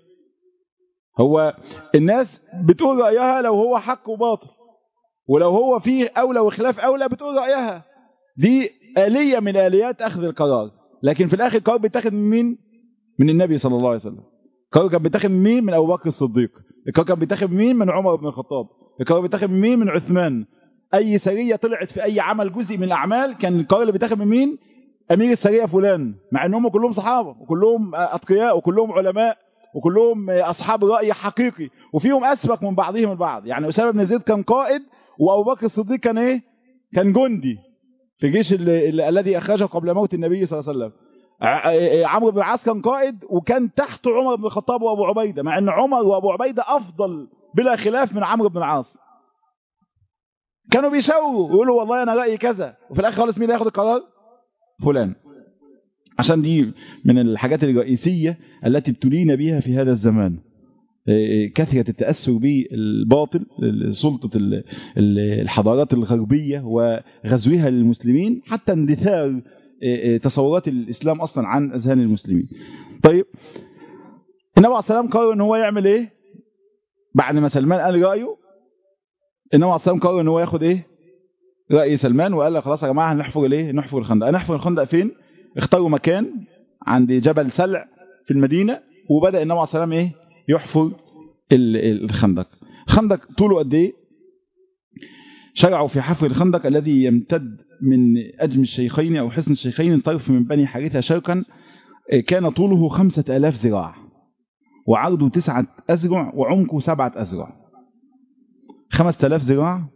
هو الناس بتقول رأيها لو هو حق وباطل ولو هو فيه أولى وخلاف أولى بتقول رأيها دي آلية من آليات أخذ القرار لكن في الآخر القرار بيتاخد من مين؟ من النبي صلى الله عليه وسلم القرار كان بيتاخد من مين؟ من أبو بكر الصديق القرار كان بيتاخد من مين؟ من عمر بن الخطاب القرار بيتاخد من مين؟ من عثمان أي سرية طلعت في أي عمل جزء من الأعمال كان القرار اللي بيتاخد من مين؟ أمير السرية فلان مع أنهم كلهم صحابة وكلهم أتقياء وكلهم علماء وكلهم أصحاب رأي حقيقي وفيهم أسبق من بعضهم البعض يعني أسامة بن زيد كان قائد وأبو بكر الصديق كان إيه؟ كان جندي في الجيش الذي أخرجه قبل موت النبي صلى الله عليه وسلم عمرو بن العاص كان قائد وكان تحت عمر بن الخطاب وأبو عبيدة مع أن عمر وأبو عبيدة أفضل بلا خلاف من عمرو بن العاص كانوا بيشاوروا يقولوا والله أنا رأيي كذا وفي الآخر خالص مين ياخد القرار فلان عشان دي من الحاجات الرئيسية التي ابتلينا بها في هذا الزمان كثرة التأثر بالباطل سلطة الحضارات الغربية وغزوها للمسلمين حتى اندثار تصورات الإسلام أصلا عن أذهان المسلمين طيب النبي عليه السلام قرر ان هو يعمل ايه بعد ما سلمان قال رأيه النبي عليه السلام قرر ان هو ياخد ايه رأي سلمان وقال خلاص يا جماعة هنحفر الايه نحفر الخندق هنحفر الخندق فين اختاروا مكان عند جبل سلع في المدينة وبدأ النبي عليه السلام ايه يحفر الخندق خندق طوله قد ايه شرعوا في حفر الخندق الذي يمتد من أجم الشيخين أو حصن الشيخين طرف من بني حارثة شرقا كان طوله خمسة ألاف ذراع وعرضه تسعة أزرع وعمقه سبعة أزرع خمسة ألاف ذراع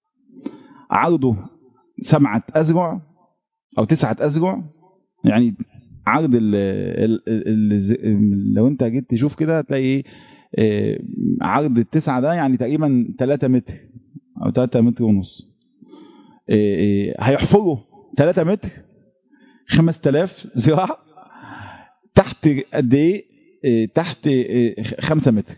عرضه سبعة أزرع أو تسعة أزرع يعني عرض ال ال ال لو انت جيت تشوف كده هتلاقي عرض التسعة ده يعني تقريبا 3 متر او 3 متر ونص هيحفروا 3 متر 5000 ذراع تحت قد ايه تحت 5 متر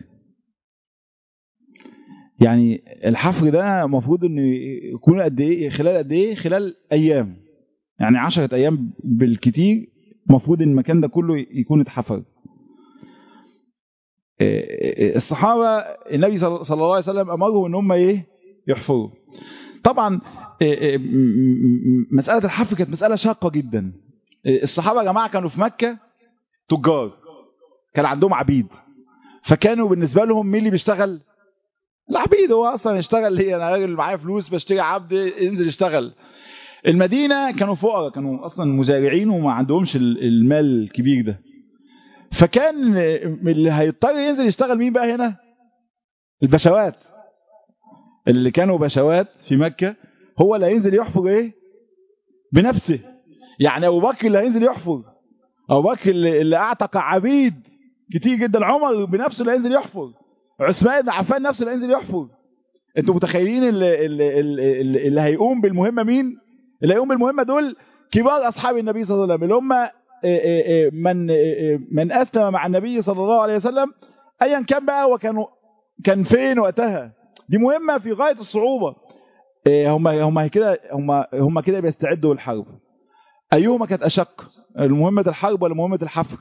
يعني الحفر ده المفروض انه يكون قد ايه خلال قد ايه خلال ايام يعني 10 ايام بالكتير المفروض ان المكان ده كله يكون اتحفر الصحابة النبي صلى الله عليه وسلم أمرهم ان هم ايه يحفروا طبعا مسألة الحفر كانت مسألة شاقة جدا الصحابة يا جماعة كانوا في مكة تجار كان عندهم عبيد فكانوا بالنسبة لهم مين اللي بيشتغل العبيد هو اصلا يشتغل ليه انا راجل معايا فلوس بشتري عبد ينزل يشتغل المدينة كانوا فقراء كانوا أصلا مزارعين وما عندهمش المال الكبير ده فكان اللي هيضطر ينزل يشتغل مين بقى هنا البشوات اللي كانوا بشوات في مكة هو اللي هينزل يحفر ايه بنفسه يعني ابو بكر اللي هينزل يحفر ابو بكر اللي, اللي اعتق عبيد كتير جدا عمر بنفسه اللي هينزل يحفر عثمان بن عفان نفسه اللي هينزل يحفر انتوا متخيلين اللي, اللي, اللي, اللي هيقوم بالمهمة مين اللي هيقوم بالمهمة دول كبار أصحاب النبي صلى الله عليه وسلم اللي هم من من أسلم مع النبي صلى الله عليه وسلم أيا كان بقى وكانوا كان فين وقتها دي مهمة في غاية الصعوبة هم هم كده هم هم كده بيستعدوا للحرب أيهما كانت أشق مهمة الحرب ولا مهمة الحفر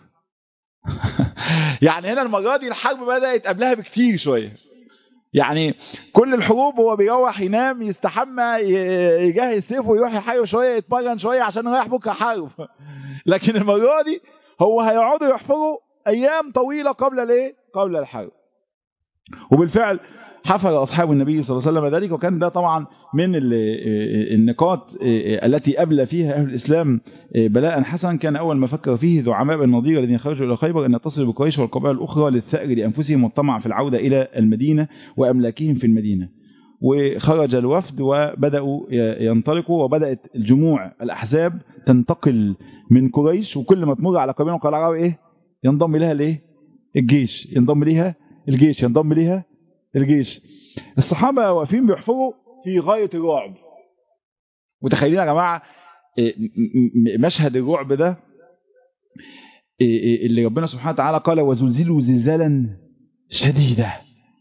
يعني هنا المرة دي الحرب بدأت قبلها بكتير شوية يعني كل الحروب هو بيروح ينام يستحمى يجهز سيفه ويروح يحارب شويه يتمرن شويه عشان رايح بكره حرب لكن المره دي هو هيقعدوا يحفروا ايام طويله قبل الايه قبل الحرب وبالفعل حفر أصحاب النبي صلى الله عليه وسلم ذلك وكان ده طبعا من النقاط التي أبلى فيها أهل الإسلام بلاء حسن كان أول ما فكر فيه زعماء بن النضير الذين خرجوا إلى خيبر أن يتصلوا بقريش والقبائل الأخرى للثأر لأنفسهم والطمع في العودة إلى المدينة وأملاكهم في المدينة وخرج الوفد وبدأوا ينطلقوا وبدأت الجموع الأحزاب تنتقل من قريش وكل ما تمر على قبيلة من العرب إيه ينضم لها الإيه الجيش ينضم لها الجيش ينضم لها الجيش الصحابة واقفين بيحفروا في غاية الرعب متخيلين يا جماعة مشهد الرعب ده اللي ربنا سبحانه وتعالى قال وزلزلوا زلزالا شديدا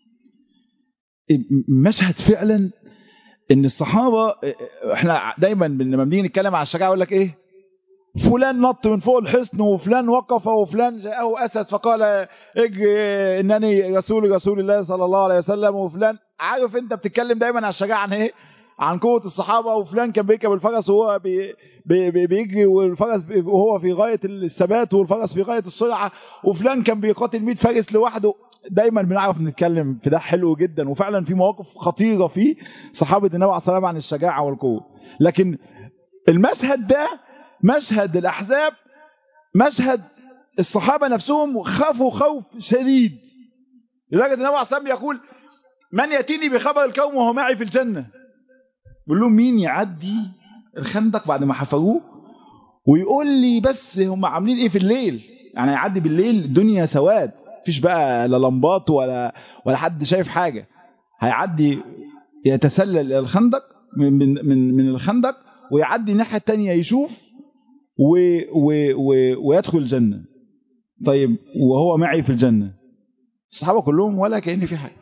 مشهد فعلا ان الصحابة احنا دايما لما بنيجي نتكلم عن الشجاعة يقول لك ايه فلان نط من فوق الحصن وفلان وقف وفلان جاءه أسد فقال اجري إنني رسول رسول الله صلى الله عليه وسلم وفلان عارف انت بتتكلم دايما عن الشجاعة عن ايه عن قوة الصحابة وفلان كان بيركب الفرس وهو بي بي بيجري والفرس وهو في غاية الثبات والفرس في غاية السرعة وفلان كان بيقاتل 100 فارس لوحده دايما بنعرف نتكلم في ده حلو جدا وفعلا في مواقف خطيرة فيه صحابة النبي عليه الصلاة والسلام عن الشجاعة والقوة لكن المشهد ده مشهد الأحزاب مشهد الصحابة نفسهم خافوا خوف شديد لدرجة النبي عليه الصلاة يقول من يأتيني بخبر الكوم وهو معي في الجنة بيقول لهم مين يعدي الخندق بعد ما حفروه ويقول لي بس هم عاملين ايه في الليل يعني يعدي بالليل الدنيا سواد مفيش بقى لا لمبات ولا ولا حد شايف حاجة هيعدي يتسلل الى الخندق من من من, من الخندق ويعدي الناحية التانية يشوف و و و ويدخل الجنة طيب وهو معي في الجنة الصحابة كلهم ولا كأن في حاجة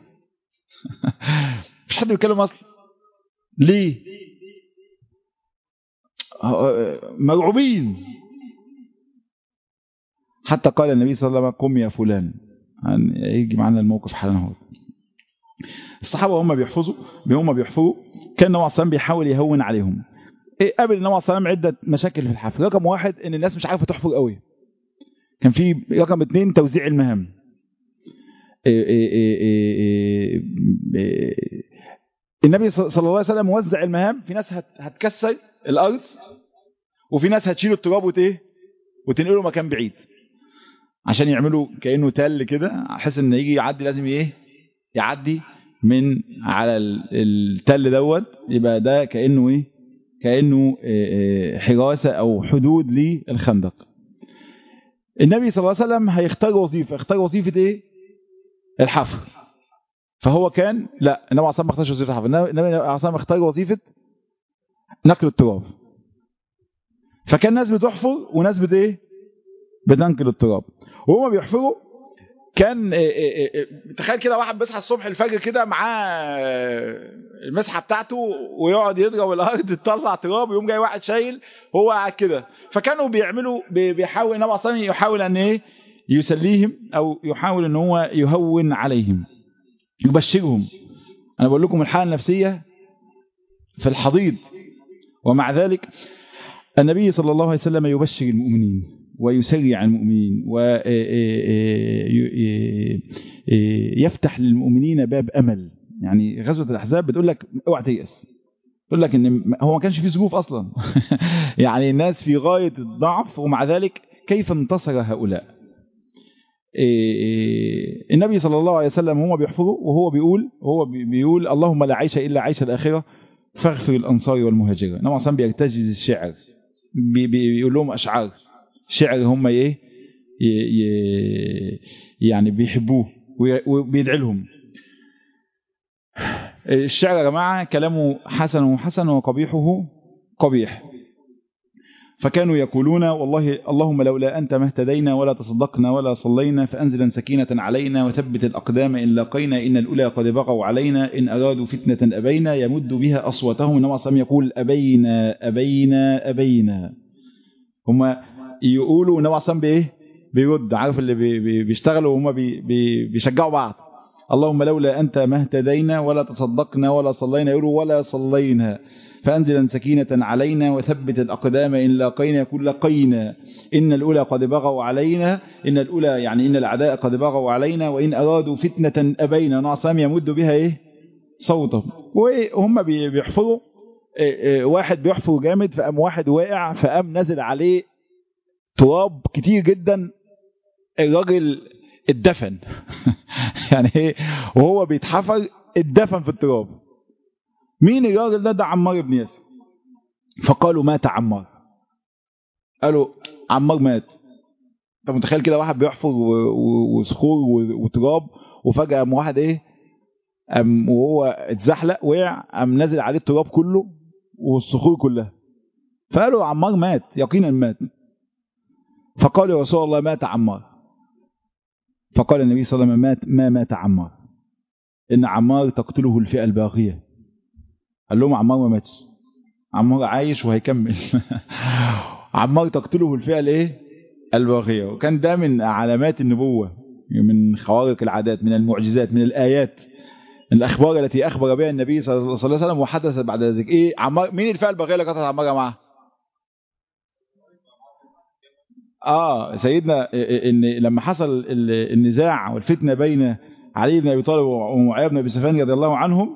مش حد بيتكلم أصلا ليه مرعوبين حتى قال النبي صلى الله عليه وسلم قم يا فلان يجي معنا الموقف حالا هو الصحابة هم بيحفظوا هم بيحفظوا كان النبي صلى بيحاول يهون عليهم إيه قابل النبي صلى الله عليه وسلم عدة مشاكل في الحفل رقم واحد ان الناس مش عارفة تحفر قوي كان في رقم اثنين توزيع المهام إيه إيه إيه النبي صلى الله عليه وسلم وزع المهام في ناس هتكسر الارض وفي ناس هتشيل التراب وتيه وتنقله مكان بعيد عشان يعملوا كانه تل كده احس ان يجي يعدي لازم ايه يعدي من على التل دوت يبقى ده كانه ايه كانه حراسه او حدود للخندق النبي صلى الله عليه وسلم هيختار وظيفه اختار وظيفه ايه الحفر فهو كان لا النبي عليه الصلاه ما اختارش وظيفه الحفر النبي عليه الصلاه اختار وظيفه نقل التراب فكان ناس بتحفر وناس بت ايه بتنقل التراب وهما بيحفروا كان تخيل كده واحد بيصحى الصبح الفجر كده معاه المسحه بتاعته ويقعد يضرب الارض تطلع تراب ويقوم جاي واحد شايل هو قاعد كده فكانوا بيعملوا بيحاول النبي اصلا يحاول ان ايه يسليهم او يحاول ان هو يهون عليهم يبشرهم انا بقول لكم الحاله النفسيه في الحضيض ومع ذلك النبي صلى الله عليه وسلم يبشر المؤمنين ويسرع المؤمنين ويفتح للمؤمنين باب أمل يعني غزوة الأحزاب بتقول لك اوعى تيأس تقول لك ان هو ما كانش فيه ظروف اصلا يعني الناس في غاية الضعف ومع ذلك كيف انتصر هؤلاء النبي صلى الله عليه وسلم هم بيحفظوا وهو بيقول هو بيقول اللهم لا عيش إلا عيش الآخرة فاغفر الأنصار والمهاجرة النبي صلى الله بيرتجز الشعر بيقول لهم أشعار شعر هم ايه يعني بيحبوه وبيدعي لهم الشعر يا جماعة كلامه حسن حسن وقبيحه قبيح فكانوا يقولون والله اللهم لولا أنت ما اهتدينا ولا تصدقنا ولا صلينا فأنزلا سكينة علينا وثبت الأقدام إن لقينا إن الأولى قد بغوا علينا إن أرادوا فتنة أبينا يمد بها أصواتهم إنما صلى يقول أبينا أبينا أبينا هم يقولوا النبي عليه بايه بيرد عارف اللي بي بي بيشتغلوا وهم بي بي بيشجعوا بعض اللهم لولا أنت ما اهتدينا ولا تصدقنا ولا صلينا يقولوا ولا صلينا فأنزلا سكينة علينا وثبت الأقدام إن لاقينا يقول لقينا إن الأولى قد بغوا علينا إن الأولى يعني إن الأعداء قد بغوا علينا وإن أرادوا فتنة أبينا نعصام يمد بها إيه صوته وهم بيحفروا واحد بيحفر جامد فقام واحد واقع فقام نزل عليه تراب كتير جدا الراجل اتدفن يعني ايه وهو بيتحفر اتدفن في التراب مين الراجل ده ده عمار بن ياسر فقالوا مات عمار قالوا عمار مات انت متخيل كده واحد بيحفر وصخور وتراب وفجأة قام واحد ايه قام وهو اتزحلق وقع قام نازل عليه التراب كله والصخور كلها فقالوا عمار مات يقينا مات فقالوا يا رسول الله مات عمار فقال النبي صلى الله عليه وسلم مات ما مات عمار إن عمار تقتله الفئة الباغية قال لهم عمار ما ماتش عمار عايش وهيكمل عمار تقتله الفئة الايه الباغية وكان ده من علامات النبوة من خوارق العادات من المعجزات من الآيات الأخبار التي أخبر بها النبي صلى الله عليه وسلم وحدثت بعد ذلك إيه عمار مين الفئة الباغية اللي قتلت عمار معاه اه سيدنا ان لما حصل النزاع والفتنه بين علي بن ابي طالب ومعاويه بن ابي سفيان رضي الله عنهم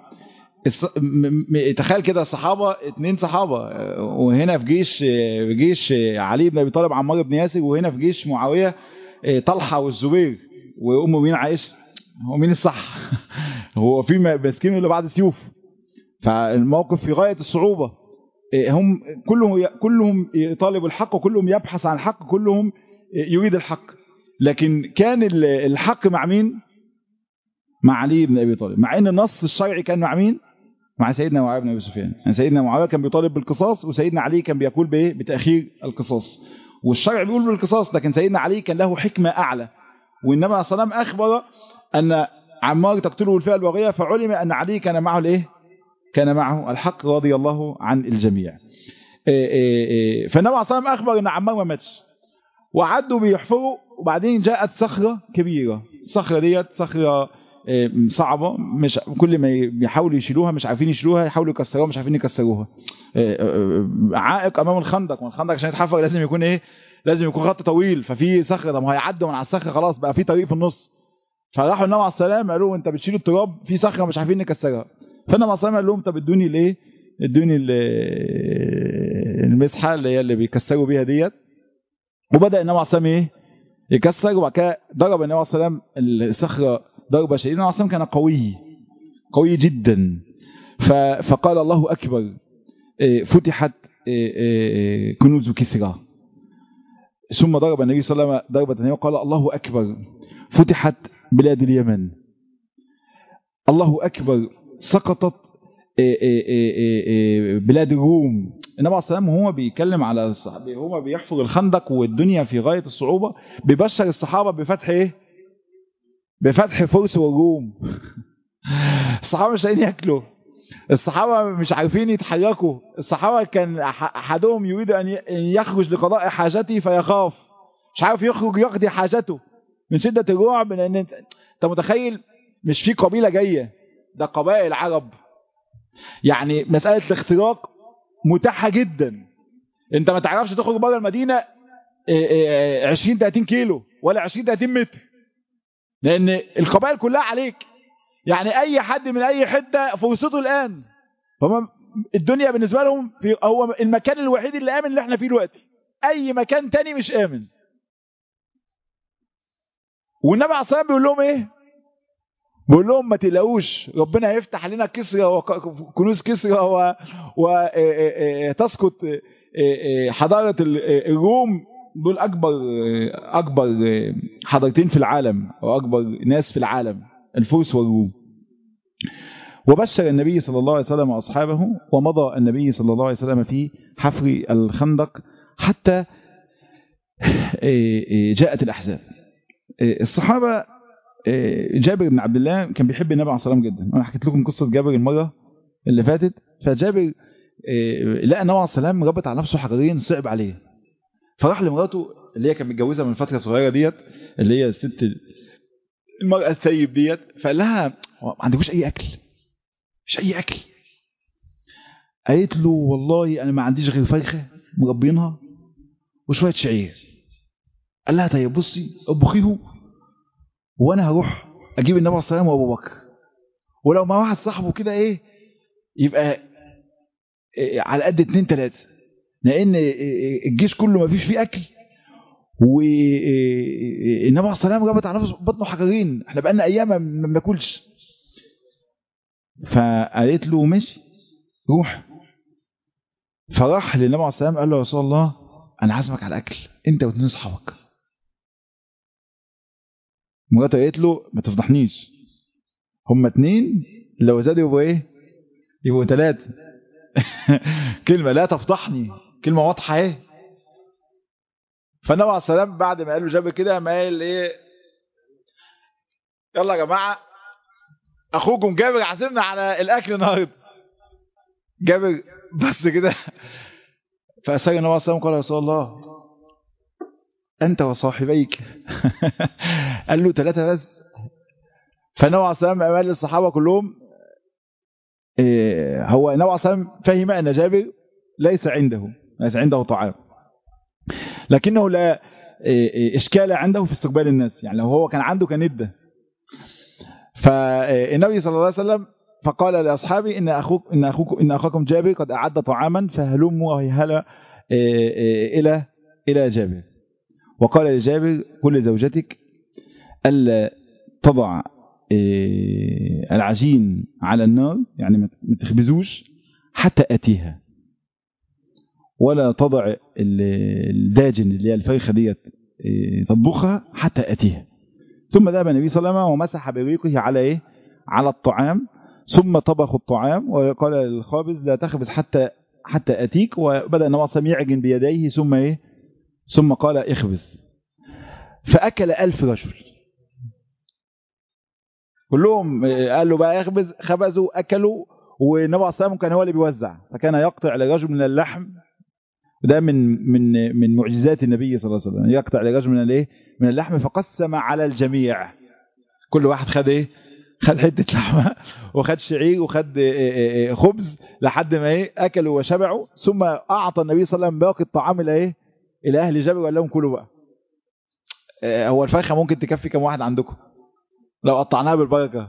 تخيل كده الصحابه اثنين صحابه وهنا في جيش في جيش علي بن ابي طالب عمار بن ياسر وهنا في جيش معاويه طلحه والزبير وام مين عائشه هو مين الصح هو في ماسكين اللي بعد سيوف فالموقف في غايه الصعوبه هم كلهم كلهم يطالب الحق وكلهم يبحث عن الحق كلهم يريد الحق لكن كان الحق مع مين مع علي بن ابي طالب مع ان النص الشرعي كان مع مين مع سيدنا معاويه بن ابي سفيان يعني سيدنا معاويه كان بيطالب بالقصاص وسيدنا علي كان بيقول بايه بتاخير القصاص والشرع بيقول بالقصاص لكن سيدنا علي كان له حكمه اعلى وانما صلى الله عليه وسلم اخبر ان عمار تقتله الفئه الباغيه فعلم ان علي كان معه الايه كان معه الحق رضي الله عن الجميع فالنبي عليه الصلاه اخبر ان عمار ما ماتش وعدوا بيحفروا وبعدين جاءت صخره كبيره الصخره ديت صخره صعبه مش كل ما بيحاولوا يشيلوها مش عارفين يشيلوها يحاولوا يكسروها مش عارفين يكسروها عائق امام الخندق والخندق عشان يتحفر لازم يكون ايه لازم يكون خط طويل ففي صخره طب هيعدوا من على الصخره خلاص بقى في طريق في النص فراحوا النبي عليه السلام قالوا انت بتشيل التراب في صخره مش عارفين نكسرها فانا عليه السلام قال لهم طب ادوني الايه ادوني المسحه اللي هي اللي بيكسروا بيها ديت وبدا النبي عليه السلام ايه يكسر وبعد كده ضرب النبي عليه السلام الصخره ضربه شديده النبي عليه السلام كان قوي قوي جدا فقال الله اكبر فتحت كنوز كسرى ثم ضرب النبي صلى الله عليه وسلم ضربه ثانيه وقال الله اكبر فتحت بلاد اليمن الله اكبر سقطت بلاد الروم النبي عليه السلام وهو بيتكلم على الصحابه هو بيحفر الخندق والدنيا في غايه الصعوبه بيبشر الصحابه بفتح ايه بفتح فرس والروم الصحابه مش عايزين ياكلوا الصحابه مش عارفين يتحركوا الصحابه كان احدهم يريد ان يخرج لقضاء حاجته فيخاف مش عارف يخرج يقضي حاجته من شده الرعب لان انت متخيل مش في قبيله جايه ده قبائل عرب يعني مسألة الاختراق متاحة جدا انت ما تعرفش تخرج بره المدينة 20 30 كيلو ولا 20 30 متر لان القبائل كلها عليك يعني اي حد من اي حتة فرصته الان فهم الدنيا بالنسبة لهم هو المكان الوحيد اللي امن اللي احنا فيه دلوقتي اي مكان تاني مش امن والنبي عليه الصلاه بيقول لهم ايه بقول لهم ما تقلقوش ربنا هيفتح علينا كسرى وكنوز كسرى وتسقط حضارة الروم دول أكبر أكبر حضارتين في العالم أو أكبر ناس في العالم الفرس والروم وبشر النبي صلى الله عليه وسلم وأصحابه ومضى النبي صلى الله عليه وسلم في حفر الخندق حتى جاءت الأحزاب الصحابة جابر بن عبد الله كان بيحب النبي عليه الصلاه والسلام جدا انا حكيت لكم قصه جابر المره اللي فاتت فجابر لقى النبي عليه السلام ربط على نفسه حجرين صعب عليه فراح لمراته اللي هي كان متجوزها من فتره صغيره ديت اللي هي الست المراه الثيب ديت فقال لها ما عندكوش اي اكل مش اي اكل قالت له والله انا ما عنديش غير فرخه مربينها وشويه شعير قال لها طيب بصي اطبخيه وانا هروح اجيب النبي عليه الصلاه والسلام وابو بكر ولو مع واحد صاحبه كده ايه يبقى إيه على قد اتنين تلاتة لان الجيش كله ما فيش فيه اكل والنبي عليه السلام جابت على نفسه بطنه حجرين احنا بقالنا ايام ما بناكلش فقالت له ماشي روح فراح للنبي عليه السلام قال له يا رسول الله انا عازمك على الاكل انت واثنين اصحابك مراته قالت له ما تفضحنيش هما اتنين لو زادوا يبقوا ايه يبقوا ثلاثة كلمة لا تفضحني كلمة واضحة ايه فالنبي عليه السلام بعد ما قال له جاب كده ما قال ايه يلا يا جماعة اخوكم جابر عازمنا على الاكل النهارده جابر بس كده فأسأل النبي عليه السلام قال يا رسول الله أنت وصاحبيك قال له ثلاثة بس فالنبي عليه السلام قال للصحابة كلهم إيه هو النبي عليه السلام فهم أن جابر ليس عنده ليس عنده طعام لكنه لا إيه إشكال عنده في استقبال الناس يعني لو هو كان عنده كان ادى فالنبي صلى الله عليه وسلم فقال لأصحابي إن أخوك إن أخوك إن أخاكم جابر قد أعد طعاما فهلموا وهيهلا إلى إلى جابر وقال لجابر كل زوجتك ألا تضع العجين على النار يعني ما تخبزوش حتى أتيها ولا تضع الداجن اللي هي الفرخة ديت تطبخها حتى أتيها ثم ذهب النبي صلى الله عليه وسلم ومسح بريقه على إيه على الطعام ثم طبخ الطعام وقال للخابز لا تخبز حتى حتى أتيك وبدأ النبي صلى الله عليه وسلم يعجن بيديه ثم إيه ثم قال اخبز فأكل ألف رجل كلهم قال له بقى اخبز خبزوا أكلوا والنبي صلى الله عليه وسلم كان هو اللي بيوزع فكان يقطع لرجل من اللحم وده من من من معجزات النبي صلى الله عليه وسلم يقطع لرجل من الايه من اللحم فقسم على الجميع كل واحد خد ايه خد حته لحمه وخد شعير وخد خبز لحد ما ايه اكلوا وشبعوا ثم اعطى النبي صلى الله عليه وسلم باقي الطعام الى ايه الى اهل جبل وقال لهم كلوا بقى هو الفرخه ممكن تكفي كم واحد عندكم لو قطعناها بالبركه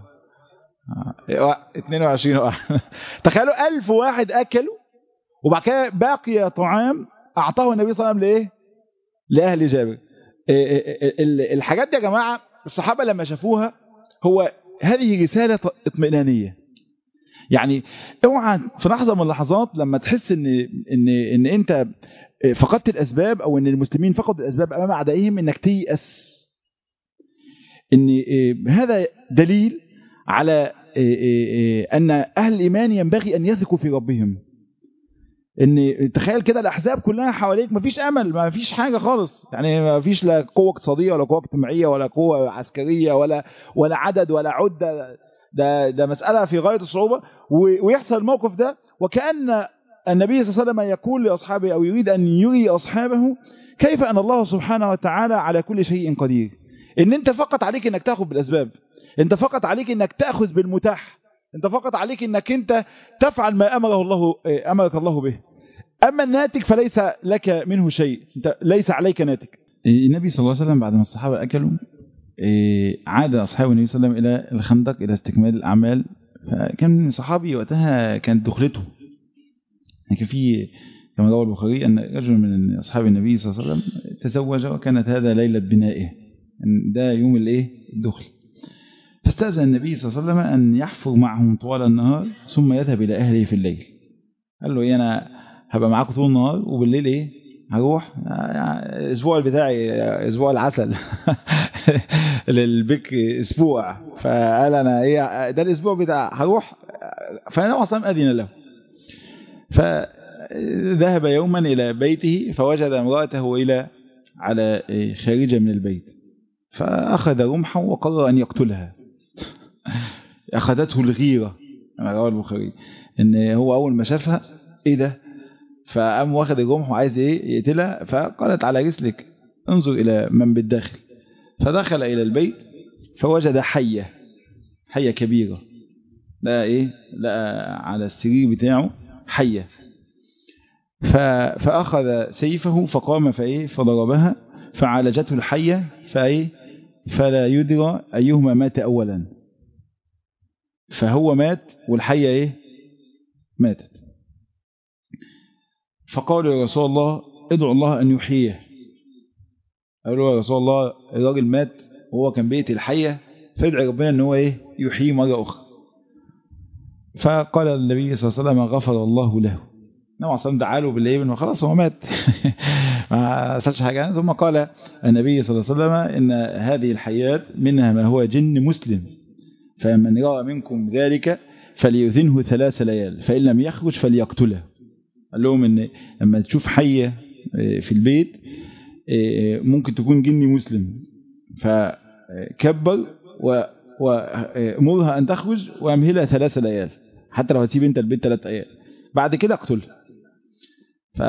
22 واحد تخيلوا 1000 واحد اكلوا وبعد كده باقي طعام اعطاه النبي صلى الله عليه وسلم لايه لاهل جابر الحاجات دي يا جماعه الصحابه لما شافوها هو هذه رسالة اطمئنانية يعني اوعى في لحظة من اللحظات لما تحس ان ان ان انت فقدت الاسباب او ان المسلمين فقدوا الاسباب امام اعدائهم انك تيأس ان هذا دليل على ان اهل الايمان ينبغي ان يثقوا في ربهم ان تخيل كده الاحزاب كلها حواليك مفيش امل مفيش حاجه خالص يعني مفيش لا قوه اقتصاديه ولا قوه اجتماعيه ولا قوه عسكريه ولا ولا عدد ولا عده ده ده مساله في غايه الصعوبه ويحصل الموقف ده وكان النبي صلى الله عليه وسلم يقول لاصحابه او يريد ان يري اصحابه كيف ان الله سبحانه وتعالى على كل شيء قدير ان انت فقط عليك انك تاخذ بالاسباب انت فقط عليك انك تاخذ بالمتاح انت فقط عليك انك انت تفعل ما امره الله امرك الله به اما الناتج فليس لك منه شيء انت ليس عليك ناتج النبي صلى الله عليه وسلم بعد ما الصحابه اكلوا عاد اصحاب النبي صلى الله عليه وسلم الى الخندق الى استكمال الاعمال فكان صحابي وقتها كانت دخلته كان في كما روى البخاري ان رجل من اصحاب النبي صلى الله عليه وسلم تزوج وكانت هذا ليله بنائه ده يوم الايه الدخل فاستأذن النبي صلى الله عليه وسلم أن يحفر معهم طوال النهار ثم يذهب إلى أهله في الليل قال له إيه أنا هبقى معاكم طول النهار وبالليل إيه هروح الأسبوع بتاعي أسبوع العسل للبك أسبوع فقال أنا إيه ده الأسبوع بتاع هروح فأنا أصلا أذن له فذهب يوما إلى بيته فوجد امرأته إلى على خارجة من البيت فأخذ رمحا وقرر أن يقتلها أخذته الغيرة كما رواه البخاري إن هو أول ما شافها إيه ده فقام واخد الرمح وعايز إيه يقتلها فقالت على رسلك انظر إلى من بالداخل فدخل إلى البيت فوجد حية حية كبيرة لقى إيه لقى على السرير بتاعه حية فأخذ سيفه فقام فإيه فضربها فعالجته الحية فإيه فلا يدرى أيهما مات أولا فهو مات والحية ايه ماتت فقالوا يا رسول الله ادعو الله ان يحييه قالوا يا رسول الله الراجل مات وهو كان بيت الحية فادعي ربنا ان هو ايه يحييه مرة اخرى فقال النبي صلى الله عليه وسلم غفر الله له نوع صلى دعا له بالليل خلاص هو مات ما سالش حاجة ثم قال النبي صلى الله عليه وسلم إن هذه الحياة منها ما هو جن مسلم فمن رأى منكم ذلك فليذنه ثلاث ليال فإن لم يخرج فليقتله قال لهم إن لما تشوف حية في البيت ممكن تكون جني مسلم فكبر وامرها أن تخرج وأمهلها ثلاث ليال حتى لو هتسيب انت البيت ثلاث ايام بعد كده اقتلها ف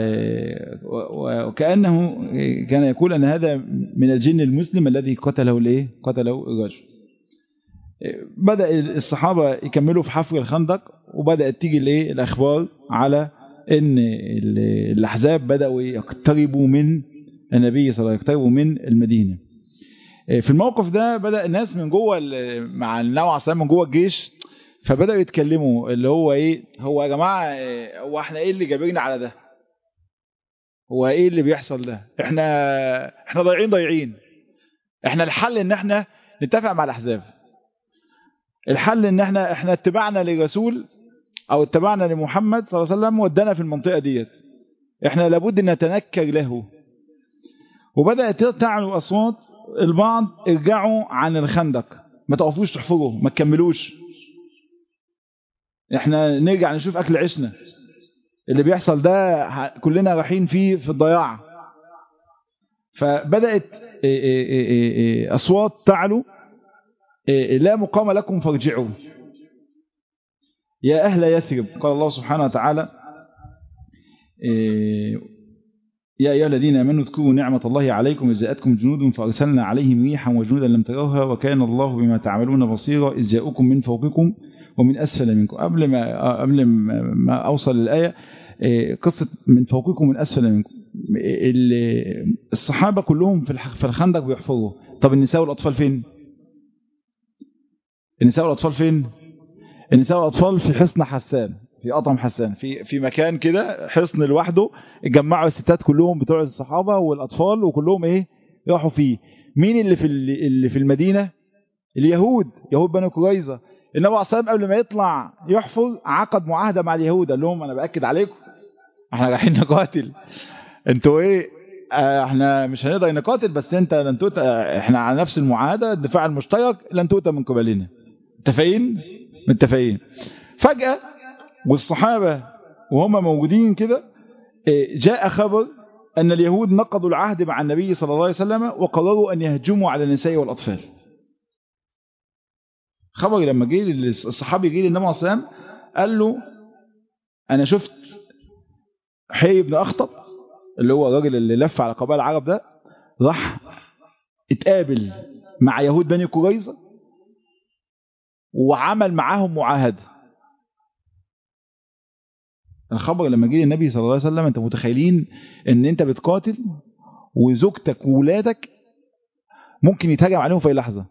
وكانه كان يقول ان هذا من الجن المسلم الذي قتله الايه قتله الرجل بدا الصحابه يكملوا في حفر الخندق وبدات تيجي الايه الاخبار على ان الاحزاب بداوا يقتربوا من النبي صلى الله عليه وسلم يقتربوا من المدينه في الموقف ده بدا الناس من جوه مع النبي عليه الصلاه من جوه الجيش فبداوا يتكلموا اللي هو ايه هو يا جماعه هو احنا ايه اللي جابرنا على ده هو ايه اللي بيحصل ده احنا احنا ضايعين ضايعين احنا الحل ان احنا نتفق مع الاحزاب الحل ان احنا احنا اتبعنا للرسول او اتبعنا لمحمد صلى الله عليه وسلم ودانا في المنطقه ديت احنا لابد ان نتنكر له وبدات تعلو اصوات البعض ارجعوا عن الخندق ما تقفوش تحفروا ما تكملوش احنا نرجع نشوف اكل عيشنا اللي بيحصل ده كلنا رايحين فيه في الضياع فبدات اصوات تعلو لا مقام لكم فارجعوا يا اهل يثرب قال الله سبحانه وتعالى يا ايها الذين امنوا اذكروا نعمه الله عليكم اذ جاءتكم جنود فارسلنا عليهم ريحا وجنودا لم تروها وكان الله بما تعملون بصيرا اذ جاءوكم من فوقكم ومن أسفل منكم قبل ما قبل ما أوصل للآية قصة من فوقكم ومن أسفل منكم الصحابة كلهم في الخندق بيحفروا طب النساء والأطفال فين النساء والأطفال فين النساء والأطفال في حصن حسان في أطعم حسان في في مكان كده حصن لوحده اتجمعوا الستات كلهم بتوع الصحابة والأطفال وكلهم إيه راحوا فيه مين اللي في اللي في المدينة اليهود يهود بني قريظه النبي عليه الصلاه قبل ما يطلع يحفر عقد معاهده مع اليهود قال لهم انا باكد عليكم احنا رايحين نقاتل انتوا ايه اه احنا مش هنقدر نقاتل بس انت لن تؤتى احنا على نفس المعاهده الدفاع المشترك لن تؤتى من قبلنا متفقين متفقين فجاه والصحابه وهم موجودين كده جاء خبر ان اليهود نقضوا العهد مع النبي صلى الله عليه وسلم وقرروا ان يهجموا على النساء والاطفال خبر لما جه الصحابي جه للنبي عليه الصلاه قال له انا شفت حي بن اخطب اللي هو الراجل اللي لف على قبائل العرب ده راح اتقابل مع يهود بني قريظه وعمل معاهم معاهده الخبر لما جه للنبي صلى الله عليه وسلم انت متخيلين ان انت بتقاتل وزوجتك وولادك ممكن يتهاجم عليهم في اي لحظه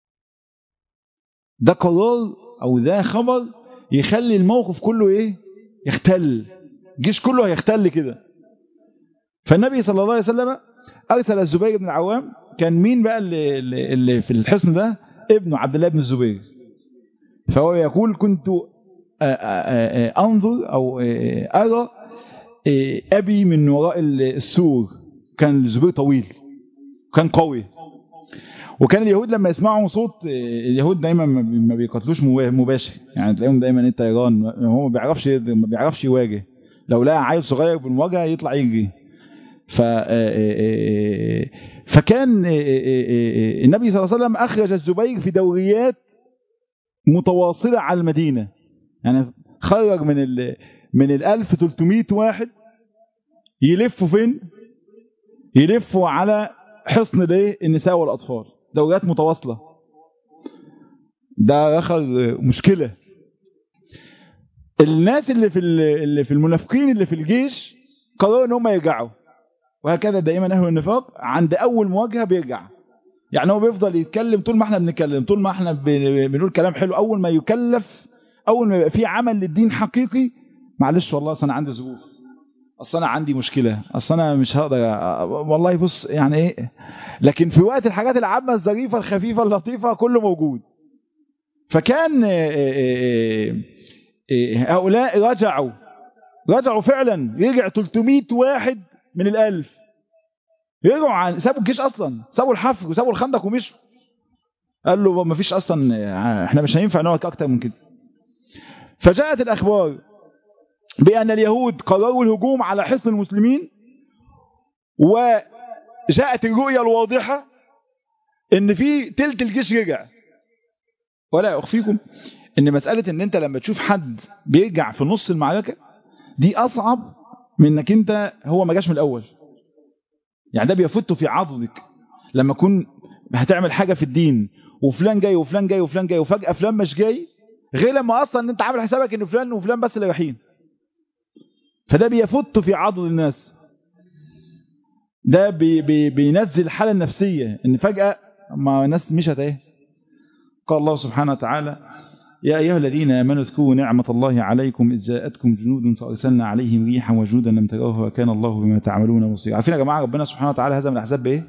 ده قرار او ده خبر يخلي الموقف كله ايه يختل الجيش كله هيختل كده فالنبي صلى الله عليه وسلم ارسل الزبير بن العوام كان مين بقى اللي, اللي في الحصن ده ابنه عبد الله بن الزبير فهو يقول كنت انظر او ارى ابي من وراء السور كان الزبير طويل كان قوي وكان اليهود لما يسمعوا صوت اليهود دايما ما بيقاتلوش مباشر يعني تلاقيهم دايما انت ايران هو ما بيعرفش ما بيعرفش يواجه لو لقى عيل صغير بالمواجهه يطلع يجري ف فكان النبي صلى الله عليه وسلم اخرج الزبير في دوريات متواصله على المدينه يعني خرج من ال من ال 1300 واحد يلفوا فين؟ يلفوا على حصن الايه؟ النساء والاطفال دوريات متواصله ده اخر مشكله الناس اللي في اللي في المنافقين اللي في الجيش قرروا ان هم يرجعوا وهكذا دائما اهل النفاق عند اول مواجهه بيرجع يعني هو بيفضل يتكلم طول ما احنا بنتكلم طول ما احنا بنقول كلام حلو اول ما يكلف اول ما يبقى في عمل للدين حقيقي معلش والله اصل انا عندي ظروف اصل انا عندي مشكله اصل انا مش هقدر والله بص يعني ايه لكن في وقت الحاجات العامه الظريفه الخفيفه اللطيفه كله موجود فكان هؤلاء رجعوا رجعوا فعلا رجع 300 واحد من الألف رجعوا عن سابوا الجيش أصلا سابوا الحفر وسابوا الخندق ومشوا قال له ما فيش أصلا احنا مش هينفع نقعد أكتر من كده فجاءت الأخبار بأن اليهود قرروا الهجوم على حصن المسلمين وجاءت الرؤية الواضحة ان في تلت الجيش رجع ولا أخفيكم ان مسألة ان انت لما تشوف حد بيرجع في نص المعركة دي اصعب من انك انت هو ما جاش من الاول يعني ده بيفت في عضدك لما تكون هتعمل حاجة في الدين وفلان جاي وفلان جاي وفلان جاي وفجأة فلان مش جاي غير لما اصلا ان انت عامل حسابك ان فلان وفلان بس اللي رايحين فده بيفت في عضد الناس ده بي بي بينزل الحالة النفسية ان فجأة ما الناس مشت ايه قال الله سبحانه وتعالى يا أيها الذين آمنوا اذكروا نعمة الله عليكم إذ جاءتكم جنود فأرسلنا عليهم ريحا وجودا لم تروها وكان الله بما تعملون بصيرا عارفين يا جماعة ربنا سبحانه وتعالى هزم الأحزاب بإيه؟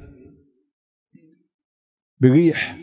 بريح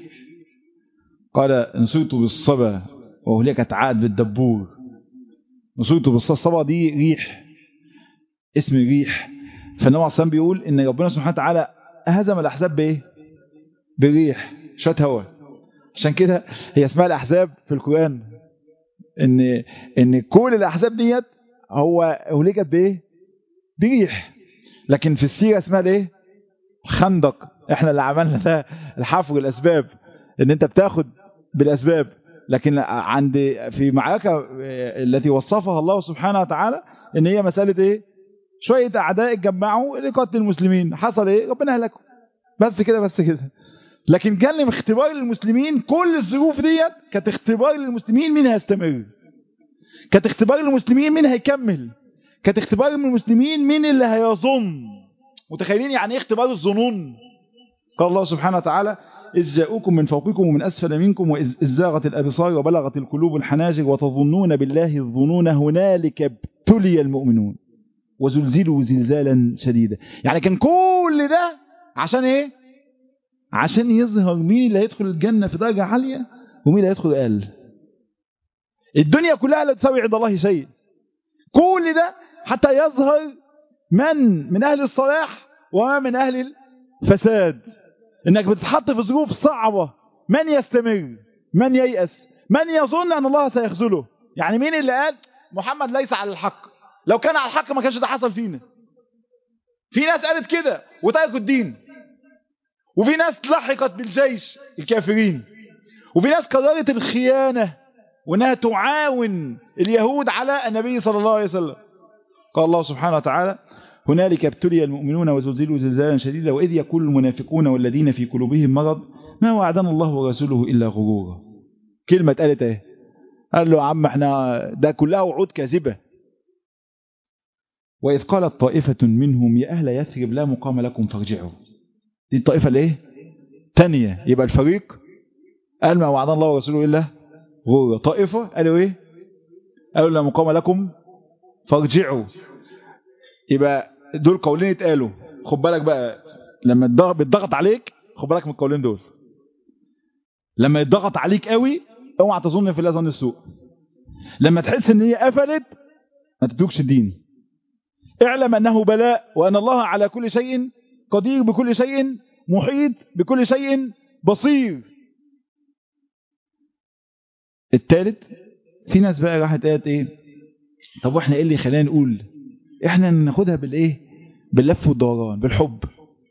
قال نصرت بالصبا وأهلكت عاد بالدبور نصرت بالصبا دي ريح اسم ريح فالنبي عليه بيقول إن ربنا سبحانه وتعالى هزم الأحزاب بإيه؟ بريح شوية هواء عشان كده هي اسمها الأحزاب في القرآن إن إن كل الأحزاب ديت هو أهلكت بإيه؟ بريح لكن في السيرة اسمها إيه؟ الخندق إحنا اللي عملنا ده الحفر الأسباب إن أنت بتاخد بالأسباب لكن عند في معركة التي وصفها الله سبحانه وتعالى إن هي مسألة إيه؟ شوية أعداء اتجمعوا لقتل المسلمين حصل إيه؟ ربنا هلكهم بس كده بس كده لكن كان اختبار للمسلمين كل الظروف ديت كانت اختبار للمسلمين مين هيستمر كانت اختبار للمسلمين مين هيكمل كانت اختبار للمسلمين مين اللي هيظن متخيلين يعني ايه اختبار الظنون قال الله سبحانه وتعالى إذ جاءوكم من فوقكم ومن أسفل منكم وإذ زاغت الأبصار وبلغت القلوب الحناجر وتظنون بالله الظنون هنالك ابتلي المؤمنون وزلزلوا زلزالا شديدا يعني كان كل ده عشان ايه عشان يظهر مين اللي هيدخل الجنة في درجة عالية ومين اللي هيدخل أقل الدنيا كلها لا تساوي عند الله شيء كل ده حتى يظهر من من أهل الصلاح وما من أهل الفساد إنك بتتحط في ظروف صعبة من يستمر من ييأس من يظن أن الله سيخذله يعني مين اللي قال محمد ليس على الحق لو كان على الحق ما كانش ده حصل فينا في ناس قالت كده وتركوا الدين وفي ناس لحقت بالجيش الكافرين وفي ناس قررت الخيانة وانها تعاون اليهود على النبي صلى الله عليه وسلم قال الله سبحانه وتعالى هنالك ابتلي المؤمنون وزلزلوا زلزالا شديدا وإذ يقول المنافقون والذين في قلوبهم مرض ما وعدنا الله ورسوله إلا غرورا كلمة قالت ايه قال له عم احنا ده كلها وعود كاذبة وإذ قالت طائفة منهم يا أهل يثرب لا مقام لكم فارجعوا دي الطائفة الايه تانية يبقى الفريق قال ما وعدنا الله ورسوله إلا غرورا طائفة قالوا ايه قالوا لا مقام لكم فارجعوا يبقى دول قولين اتقالوا خد بالك بقى لما بيتضغط عليك خد بالك من القولين دول لما يتضغط عليك قوي اوعى تظن في الله ظن السوء لما تحس ان هي قفلت ما تتركش الدين اعلم انه بلاء وان الله على كل شيء قدير بكل شيء محيط بكل شيء بصير الثالث في ناس بقى راحت قالت ايه طب واحنا ايه اللي خلينا نقول احنا ناخدها بالايه باللف والدوران بالحب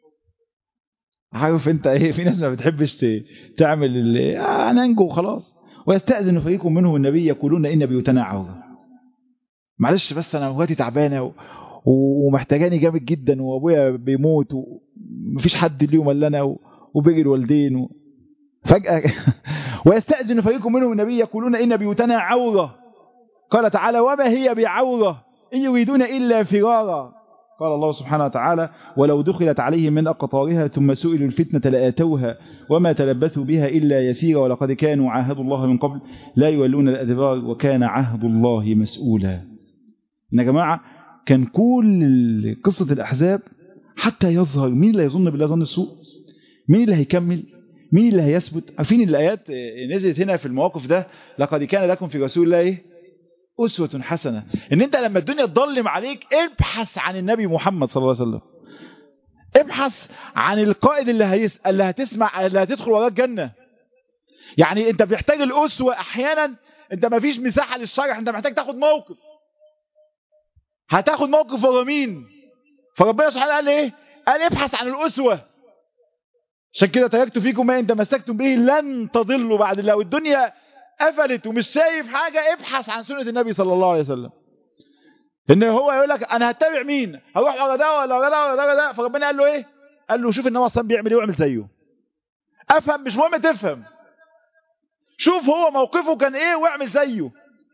عارف انت ايه في ناس ما بتحبش تعمل اللي آه ننجو وخلاص ويستأذن فريق منهم النبي يقولون ان بيوتنا عوره معلش بس انا اخواتي تعبانه و... ومحتاجاني جامد جدا وابويا بيموت ومفيش حد اليوم الا انا وبيجي الوالدين و... فجأة ويستأذن فريق منهم النبي يقولون إن بيوتنا عورة قال تعالى وما هي بعورة إن يريدون إلا فرارا قال الله سبحانه وتعالى ولو دخلت عليهم من أقطارها ثم سئلوا الفتنة لآتوها وما تلبثوا بها إلا يسيرا ولقد كانوا عاهدوا الله من قبل لا يولون الأدبار وكان عهد الله مسؤولا إن يا جماعة كان كل قصة الأحزاب حتى يظهر مين اللي يظن بالله ظن السوء مين اللي هيكمل مين اللي هيثبت عارفين الآيات نزلت هنا في المواقف ده لقد كان لكم في رسول الله إيه أسوة حسنة إن أنت لما الدنيا تضلم عليك ابحث عن النبي محمد صلى الله عليه وسلم ابحث عن القائد اللي هيس... اللي هتسمع اللي هتدخل وراه الجنة يعني أنت بتحتاج الأسوة أحيانا أنت ما فيش مساحة للشرح أنت محتاج تاخد موقف هتاخد موقف ورا مين فربنا سبحانه قال ايه قال ابحث عن الأسوة عشان كده تركت فيكم ما ان تمسكتم به لن تضلوا بعد الله والدنيا قفلت ومش شايف حاجة ابحث عن سنة النبي صلى الله عليه وسلم ان هو يقول لك انا هتبع مين هروح ورا ده ولا ورا ده ولا ده ده فربنا قال له ايه قال له شوف النبي اصلا بيعمل ايه واعمل زيه افهم مش مهم تفهم شوف هو موقفه كان ايه واعمل زيه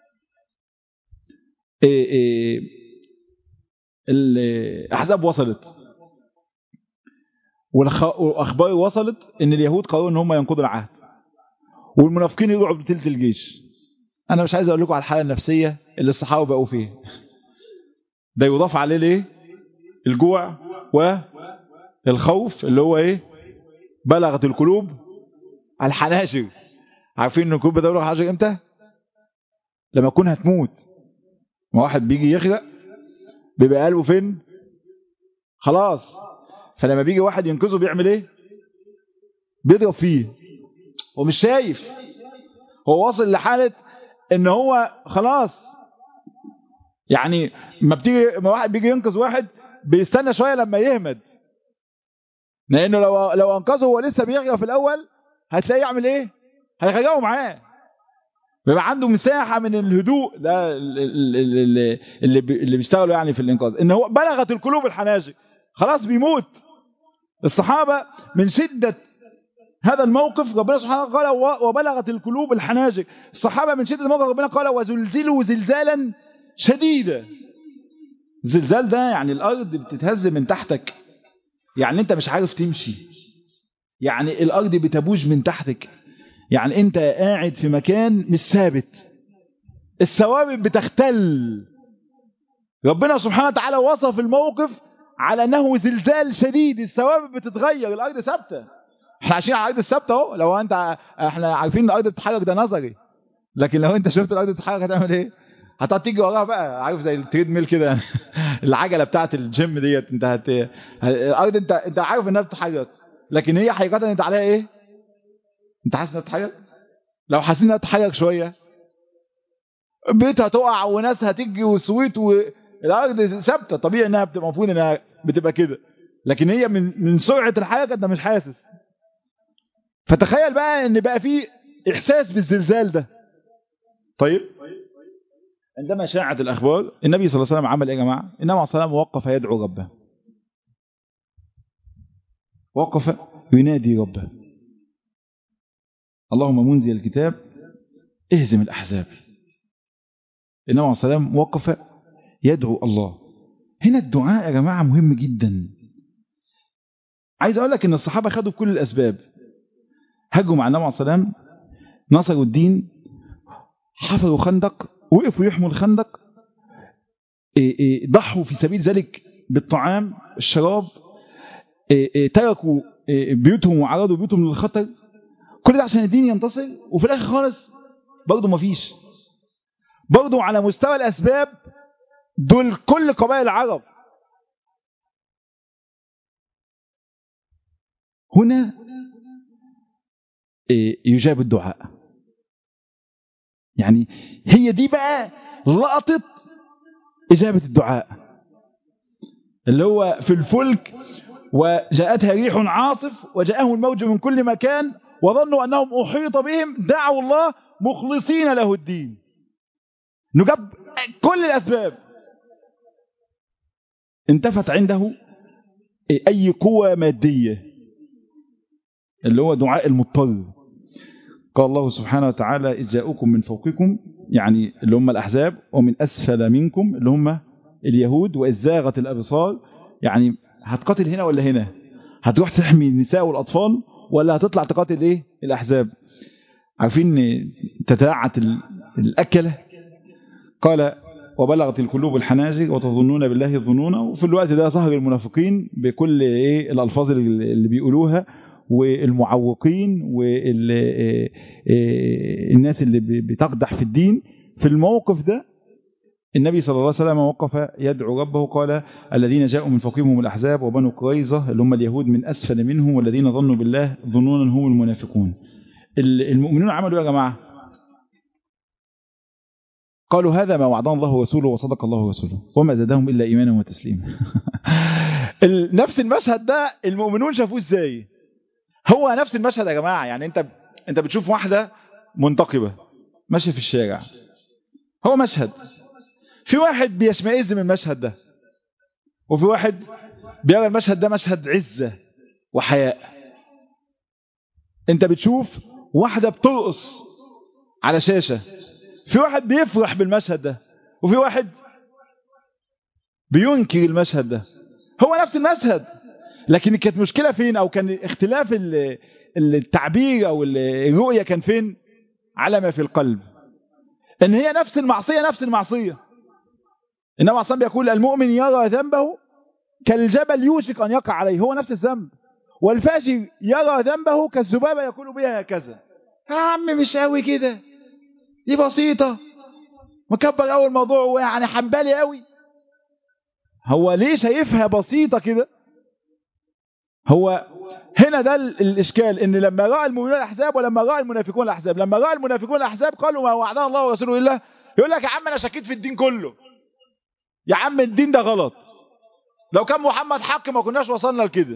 إيه إيه الاحزاب وصلت والاخبار وصلت ان اليهود قرروا ان هم ينقضوا العهد والمنافقين يروحوا بثلث الجيش انا مش عايز اقول لكم على الحاله النفسيه اللي الصحابه بقوا فيها ده يضاف عليه ليه الجوع والخوف اللي هو ايه بلغت القلوب الحناجر عارفين ان القلوب بتبلغ الحناجر امتى لما تكون هتموت ما واحد بيجي يغرق بيبقى قلبه فين خلاص فلما بيجي واحد ينقذه بيعمل ايه بيضرب فيه هو مش شايف هو واصل لحالة ان هو خلاص يعني ما بتيجي ما واحد بيجي ينقذ واحد بيستنى شوية لما يهمد لانه لو لو انقذه هو لسه بيغرق في الاول هتلاقيه يعمل ايه هيغرقه معاه بيبقى عنده مساحة من الهدوء ده اللي اللي اللي بيشتغلوا يعني في الانقاذ ان هو بلغت القلوب الحناجر خلاص بيموت الصحابة من شدة هذا الموقف ربنا سبحانه قال وبلغت القلوب الحناجر الصحابة من شدة الموقف ربنا قال وزلزلوا زلزالا شديدا الزلزال ده يعني الأرض بتتهز من تحتك يعني انت مش عارف تمشي يعني الأرض بتبوج من تحتك يعني انت قاعد في مكان مش ثابت الثوابت بتختل ربنا سبحانه وتعالى وصف الموقف على انه زلزال شديد الثوابت بتتغير الارض ثابته احنا عايشين على الارض الثابته اهو لو انت احنا عارفين ان الارض بتتحرك ده نظري لكن لو انت شفت الارض بتتحرك هتعمل ايه هتقعد تيجي وراها بقى عارف زي التريد ميل كده العجله بتاعه الجيم ديت انت هت... الارض انت انت عارف انها بتتحرك لكن هي حقيقه انت عليها ايه انت حاسس انها بتتحرك لو حاسس انها بتتحرك شويه بيت هتقع وناس هتيجي وصويت والارض ثابته طبيعي انها بتبقى المفروض انها بتبقى كده لكن هي من من سرعه الحركه انت مش حاسس فتخيل بقى ان بقى في احساس بالزلزال ده طيب عندما شاعت الاخبار النبي صلى الله عليه وسلم عمل ايه يا جماعه النبي صلى الله عليه وسلم وقف يدعو ربه وقف ينادي ربه اللهم منزل الكتاب اهزم الاحزاب النبي صلى الله عليه وسلم وقف يدعو الله هنا الدعاء يا جماعه مهم جدا عايز اقول لك ان الصحابه خدوا كل الاسباب هجوا مع النبي عليه الصلاه والسلام نصروا الدين حفروا خندق وقفوا يحموا الخندق ضحوا في سبيل ذلك بالطعام الشراب تركوا بيوتهم وعرضوا بيوتهم للخطر كل ده عشان الدين ينتصر وفي الاخر خالص برضه مفيش برضه على مستوى الاسباب دول كل قبائل العرب هنا يجاب الدعاء يعني هي دي بقى لقطة إجابة الدعاء اللي هو في الفلك وجاءتها ريح عاصف وجاءهم الموج من كل مكان وظنوا أنهم أحيط بهم دعوا الله مخلصين له الدين نجاب كل الأسباب انتفت عنده أي قوة مادية اللي هو دعاء المضطر قال الله سبحانه وتعالى إذ جاءوكم من فوقكم يعني اللي هم الأحزاب ومن أسفل منكم اللي هم اليهود وإذ زاغت الأبصار يعني هتقاتل هنا ولا هنا هتروح تحمي النساء والأطفال ولا هتطلع تقاتل ايه الأحزاب عارفين تتاعت الأكلة قال وبلغت القلوب الحناجر وتظنون بالله الظنون وفي الوقت ده ظهر المنافقين بكل ايه الألفاظ اللي بيقولوها والمعوقين والناس اللي بتقدح في الدين في الموقف ده النبي صلى الله عليه وسلم وقف يدعو ربه قال الذين جاءوا من فوقهم الأحزاب وبنو قريظة اللي هم اليهود من أسفل منهم والذين ظنوا بالله ظنونا هم المنافقون المؤمنون عملوا يا جماعة قالوا هذا ما وعدنا الله ورسوله وصدق الله ورسوله وما زادهم إلا إيمانا وتسليما نفس المشهد ده المؤمنون شافوه ازاي هو نفس المشهد يا جماعة يعني انت انت بتشوف واحدة منتقبة ماشية في الشارع هو مشهد في واحد بيشمئز من المشهد ده وفي واحد بيرى المشهد ده مشهد عزة وحياء انت بتشوف واحدة بترقص على شاشة في واحد بيفرح بالمشهد ده وفي واحد بينكر المشهد ده هو نفس المشهد لكن كانت مشكلة فين او كان اختلاف التعبير او الرؤية كان فين على ما في القلب ان هي نفس المعصية نفس المعصية إنما عصام بيقول المؤمن يرى ذنبه كالجبل يوشك أن يقع عليه هو نفس الذنب والفاجر يرى ذنبه كالذبابة يقول بها هكذا يا عم مش قوي كده دي بسيطة مكبر أول موضوع يعني حنبالي قوي هو ليه شايفها بسيطة كده هو هنا ده الإشكال إن لما رأى المؤمنون الأحزاب ولما رأى المنافقون الأحزاب لما رأى المنافقون الأحزاب قالوا ما وعدنا الله ورسوله إلا يقول لك يا عم أنا شكيت في الدين كله يا عم الدين ده غلط لو كان محمد حق ما كناش وصلنا لكده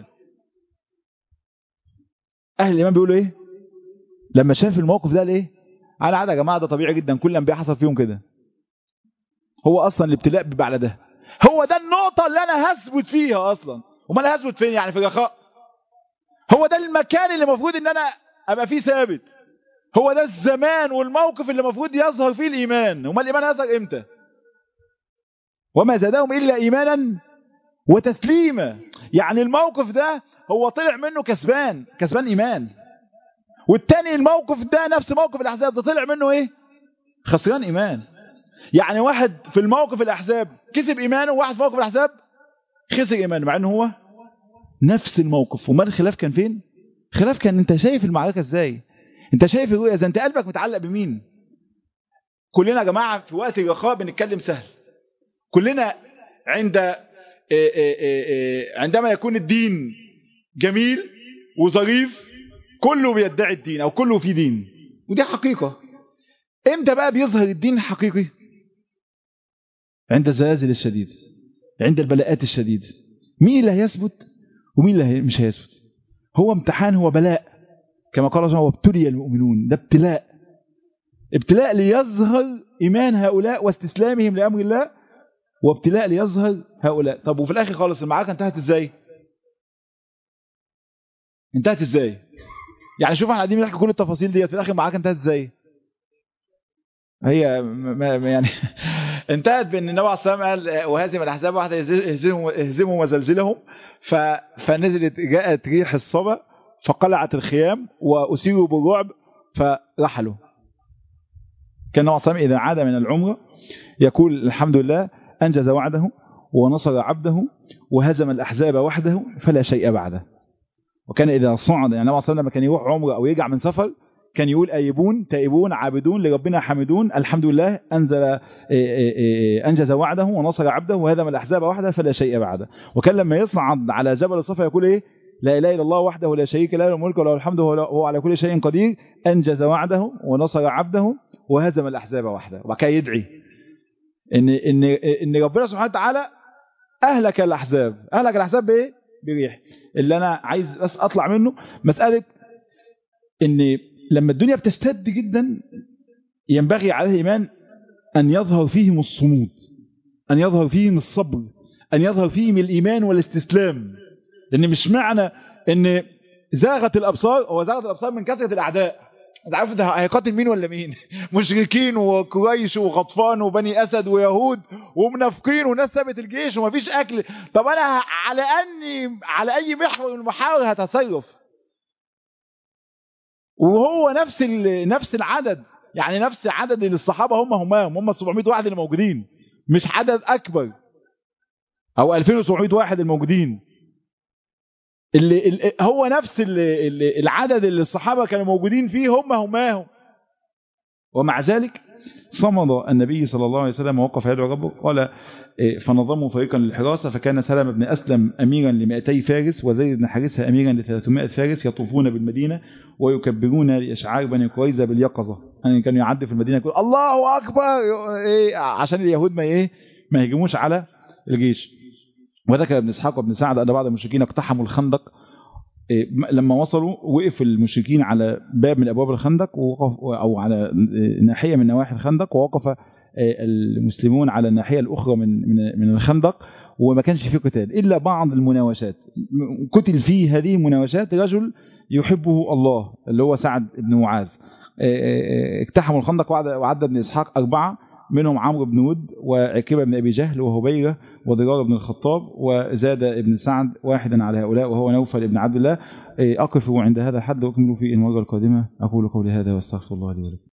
اهل الايمان بيقولوا ايه لما شاف الموقف ده ليه انا عادة يا جماعه ده طبيعي جدا كل الانبياء حصل فيهم كده هو اصلا الابتلاء بيبقى على ده هو ده النقطه اللي انا هثبت فيها اصلا امال انا هثبت فين يعني في الرخاء هو ده المكان اللي المفروض ان انا ابقى فيه ثابت هو ده الزمان والموقف اللي المفروض يظهر فيه الايمان امال الايمان هيظهر امتى وما زادهم إلا إيمانا وتسليما يعني الموقف ده هو طلع منه كسبان كسبان إيمان والتاني الموقف ده نفس موقف الأحزاب ده طلع منه إيه خسران إيمان يعني واحد في الموقف الأحزاب كسب إيمانه وواحد في موقف الأحزاب خسر إيمانه مع أنه هو نفس الموقف وما الخلاف كان فين خلاف كان انت شايف المعركة ازاي انت شايف الرؤية ازاي انت قلبك متعلق بمين كلنا يا جماعة في وقت الرخاء بنتكلم سهل كلنا عند عندما يكون الدين جميل وظريف كله بيدعي الدين او كله في دين ودي حقيقة امتى بقى بيظهر الدين الحقيقي عند الزلازل الشديد عند البلاءات الشديدة مين اللي هيثبت ومين اللي مش هيثبت هو امتحان هو بلاء كما قال الله وابتلي المؤمنون ده ابتلاء ابتلاء ليظهر إيمان هؤلاء واستسلامهم لأمر الله وابتلاء ليظهر هؤلاء طب وفي الآخر خالص المعركة انتهت ازاي انتهت ازاي يعني شوف احنا قاعدين بنحكي كل التفاصيل ديت في الآخر المعركة انتهت ازاي هي ما يعني انتهت بان النبي عليه الصلاه قال وهزم الاحزاب واحده يهزمهم يهزمهم وزلزلهم فنزلت جاءت ريح الصبا فقلعت الخيام واسيروا بالرعب فرحلوا كان النبي عليه اذا عاد من العمره يقول الحمد لله انجز وعده ونصر عبده وهزم الاحزاب وحده فلا شيء بعده وكان اذا صعد يعني النبي صلى لما كان يروح عمره او يرجع من سفر كان يقول آيبون تائبون عابدون لربنا حامدون الحمد لله أنزل أنجز وعده ونصر عبده وهزم الأحزاب وحده فلا شيء بعده وكان لما يصعد على جبل الصفا يقول إيه لا إله إلا الله وحده لا شريك له له الملك وله الحمد وهو على كل شيء قدير أنجز وعده ونصر عبده وهزم الأحزاب وحده وكان يدعي إن إن إن ربنا سبحانه وتعالى أهلك الأحزاب أهلك الأحزاب بإيه؟ بريح اللي أنا عايز بس أطلع منه مسألة إن لما الدنيا بتشتد جدا ينبغي على الإيمان أن يظهر فيهم الصمود أن يظهر فيهم الصبر أن يظهر فيهم الإيمان والاستسلام لأن مش معنى أن زاغت الأبصار هو زاغت الأبصار من كثرة الأعداء انت عارف ده هيقاتل مين ولا مين مشركين وقريش وغطفان وبني اسد ويهود ومنافقين وناس سابت الجيش ومفيش اكل طب انا على اني على اي محور من المحاور هتصرف وهو نفس نفس العدد يعني نفس عدد الصحابه هم هم هم 700 واحد اللي موجودين مش عدد اكبر او 2700 واحد الموجودين اللي, اللي هو نفس اللي اللي العدد اللي الصحابه كانوا موجودين فيه هم هماهم ومع ذلك صمد النبي صلى الله عليه وسلم ووقف يدعو ربه قال فنظموا فريقا للحراسة فكان سلم بن أسلم أميرا ل 200 فارس وزيد بن حارثة أميرا ل 300 فارس يطوفون بالمدينة ويكبرون لإشعار بني قريظة باليقظة يعني كانوا يعدوا في المدينة يقول الله أكبر إيه عشان اليهود ما إيه ما يهجموش على الجيش وذكر ابن إسحاق وابن سعد أن بعض المشركين اقتحموا الخندق لما وصلوا وقف المشركين على باب من ابواب الخندق ووقف او على ناحيه من نواحي الخندق ووقف المسلمون على الناحيه الاخرى من من الخندق وما كانش فيه قتال الا بعض المناوشات قتل فيه هذه المناوشات رجل يحبه الله اللي هو سعد بن معاذ اقتحموا الخندق وعد ابن اسحاق اربعه منهم عمرو بن ود وعكبه بن ابي جهل وهبيره وضرار بن الخطاب وزاد ابن سعد واحدا على هؤلاء وهو نوفل بن عبد الله أقف عند هذا الحد وأكمل في المرة القادمة أقول قولي هذا واستغفر الله لي ولكم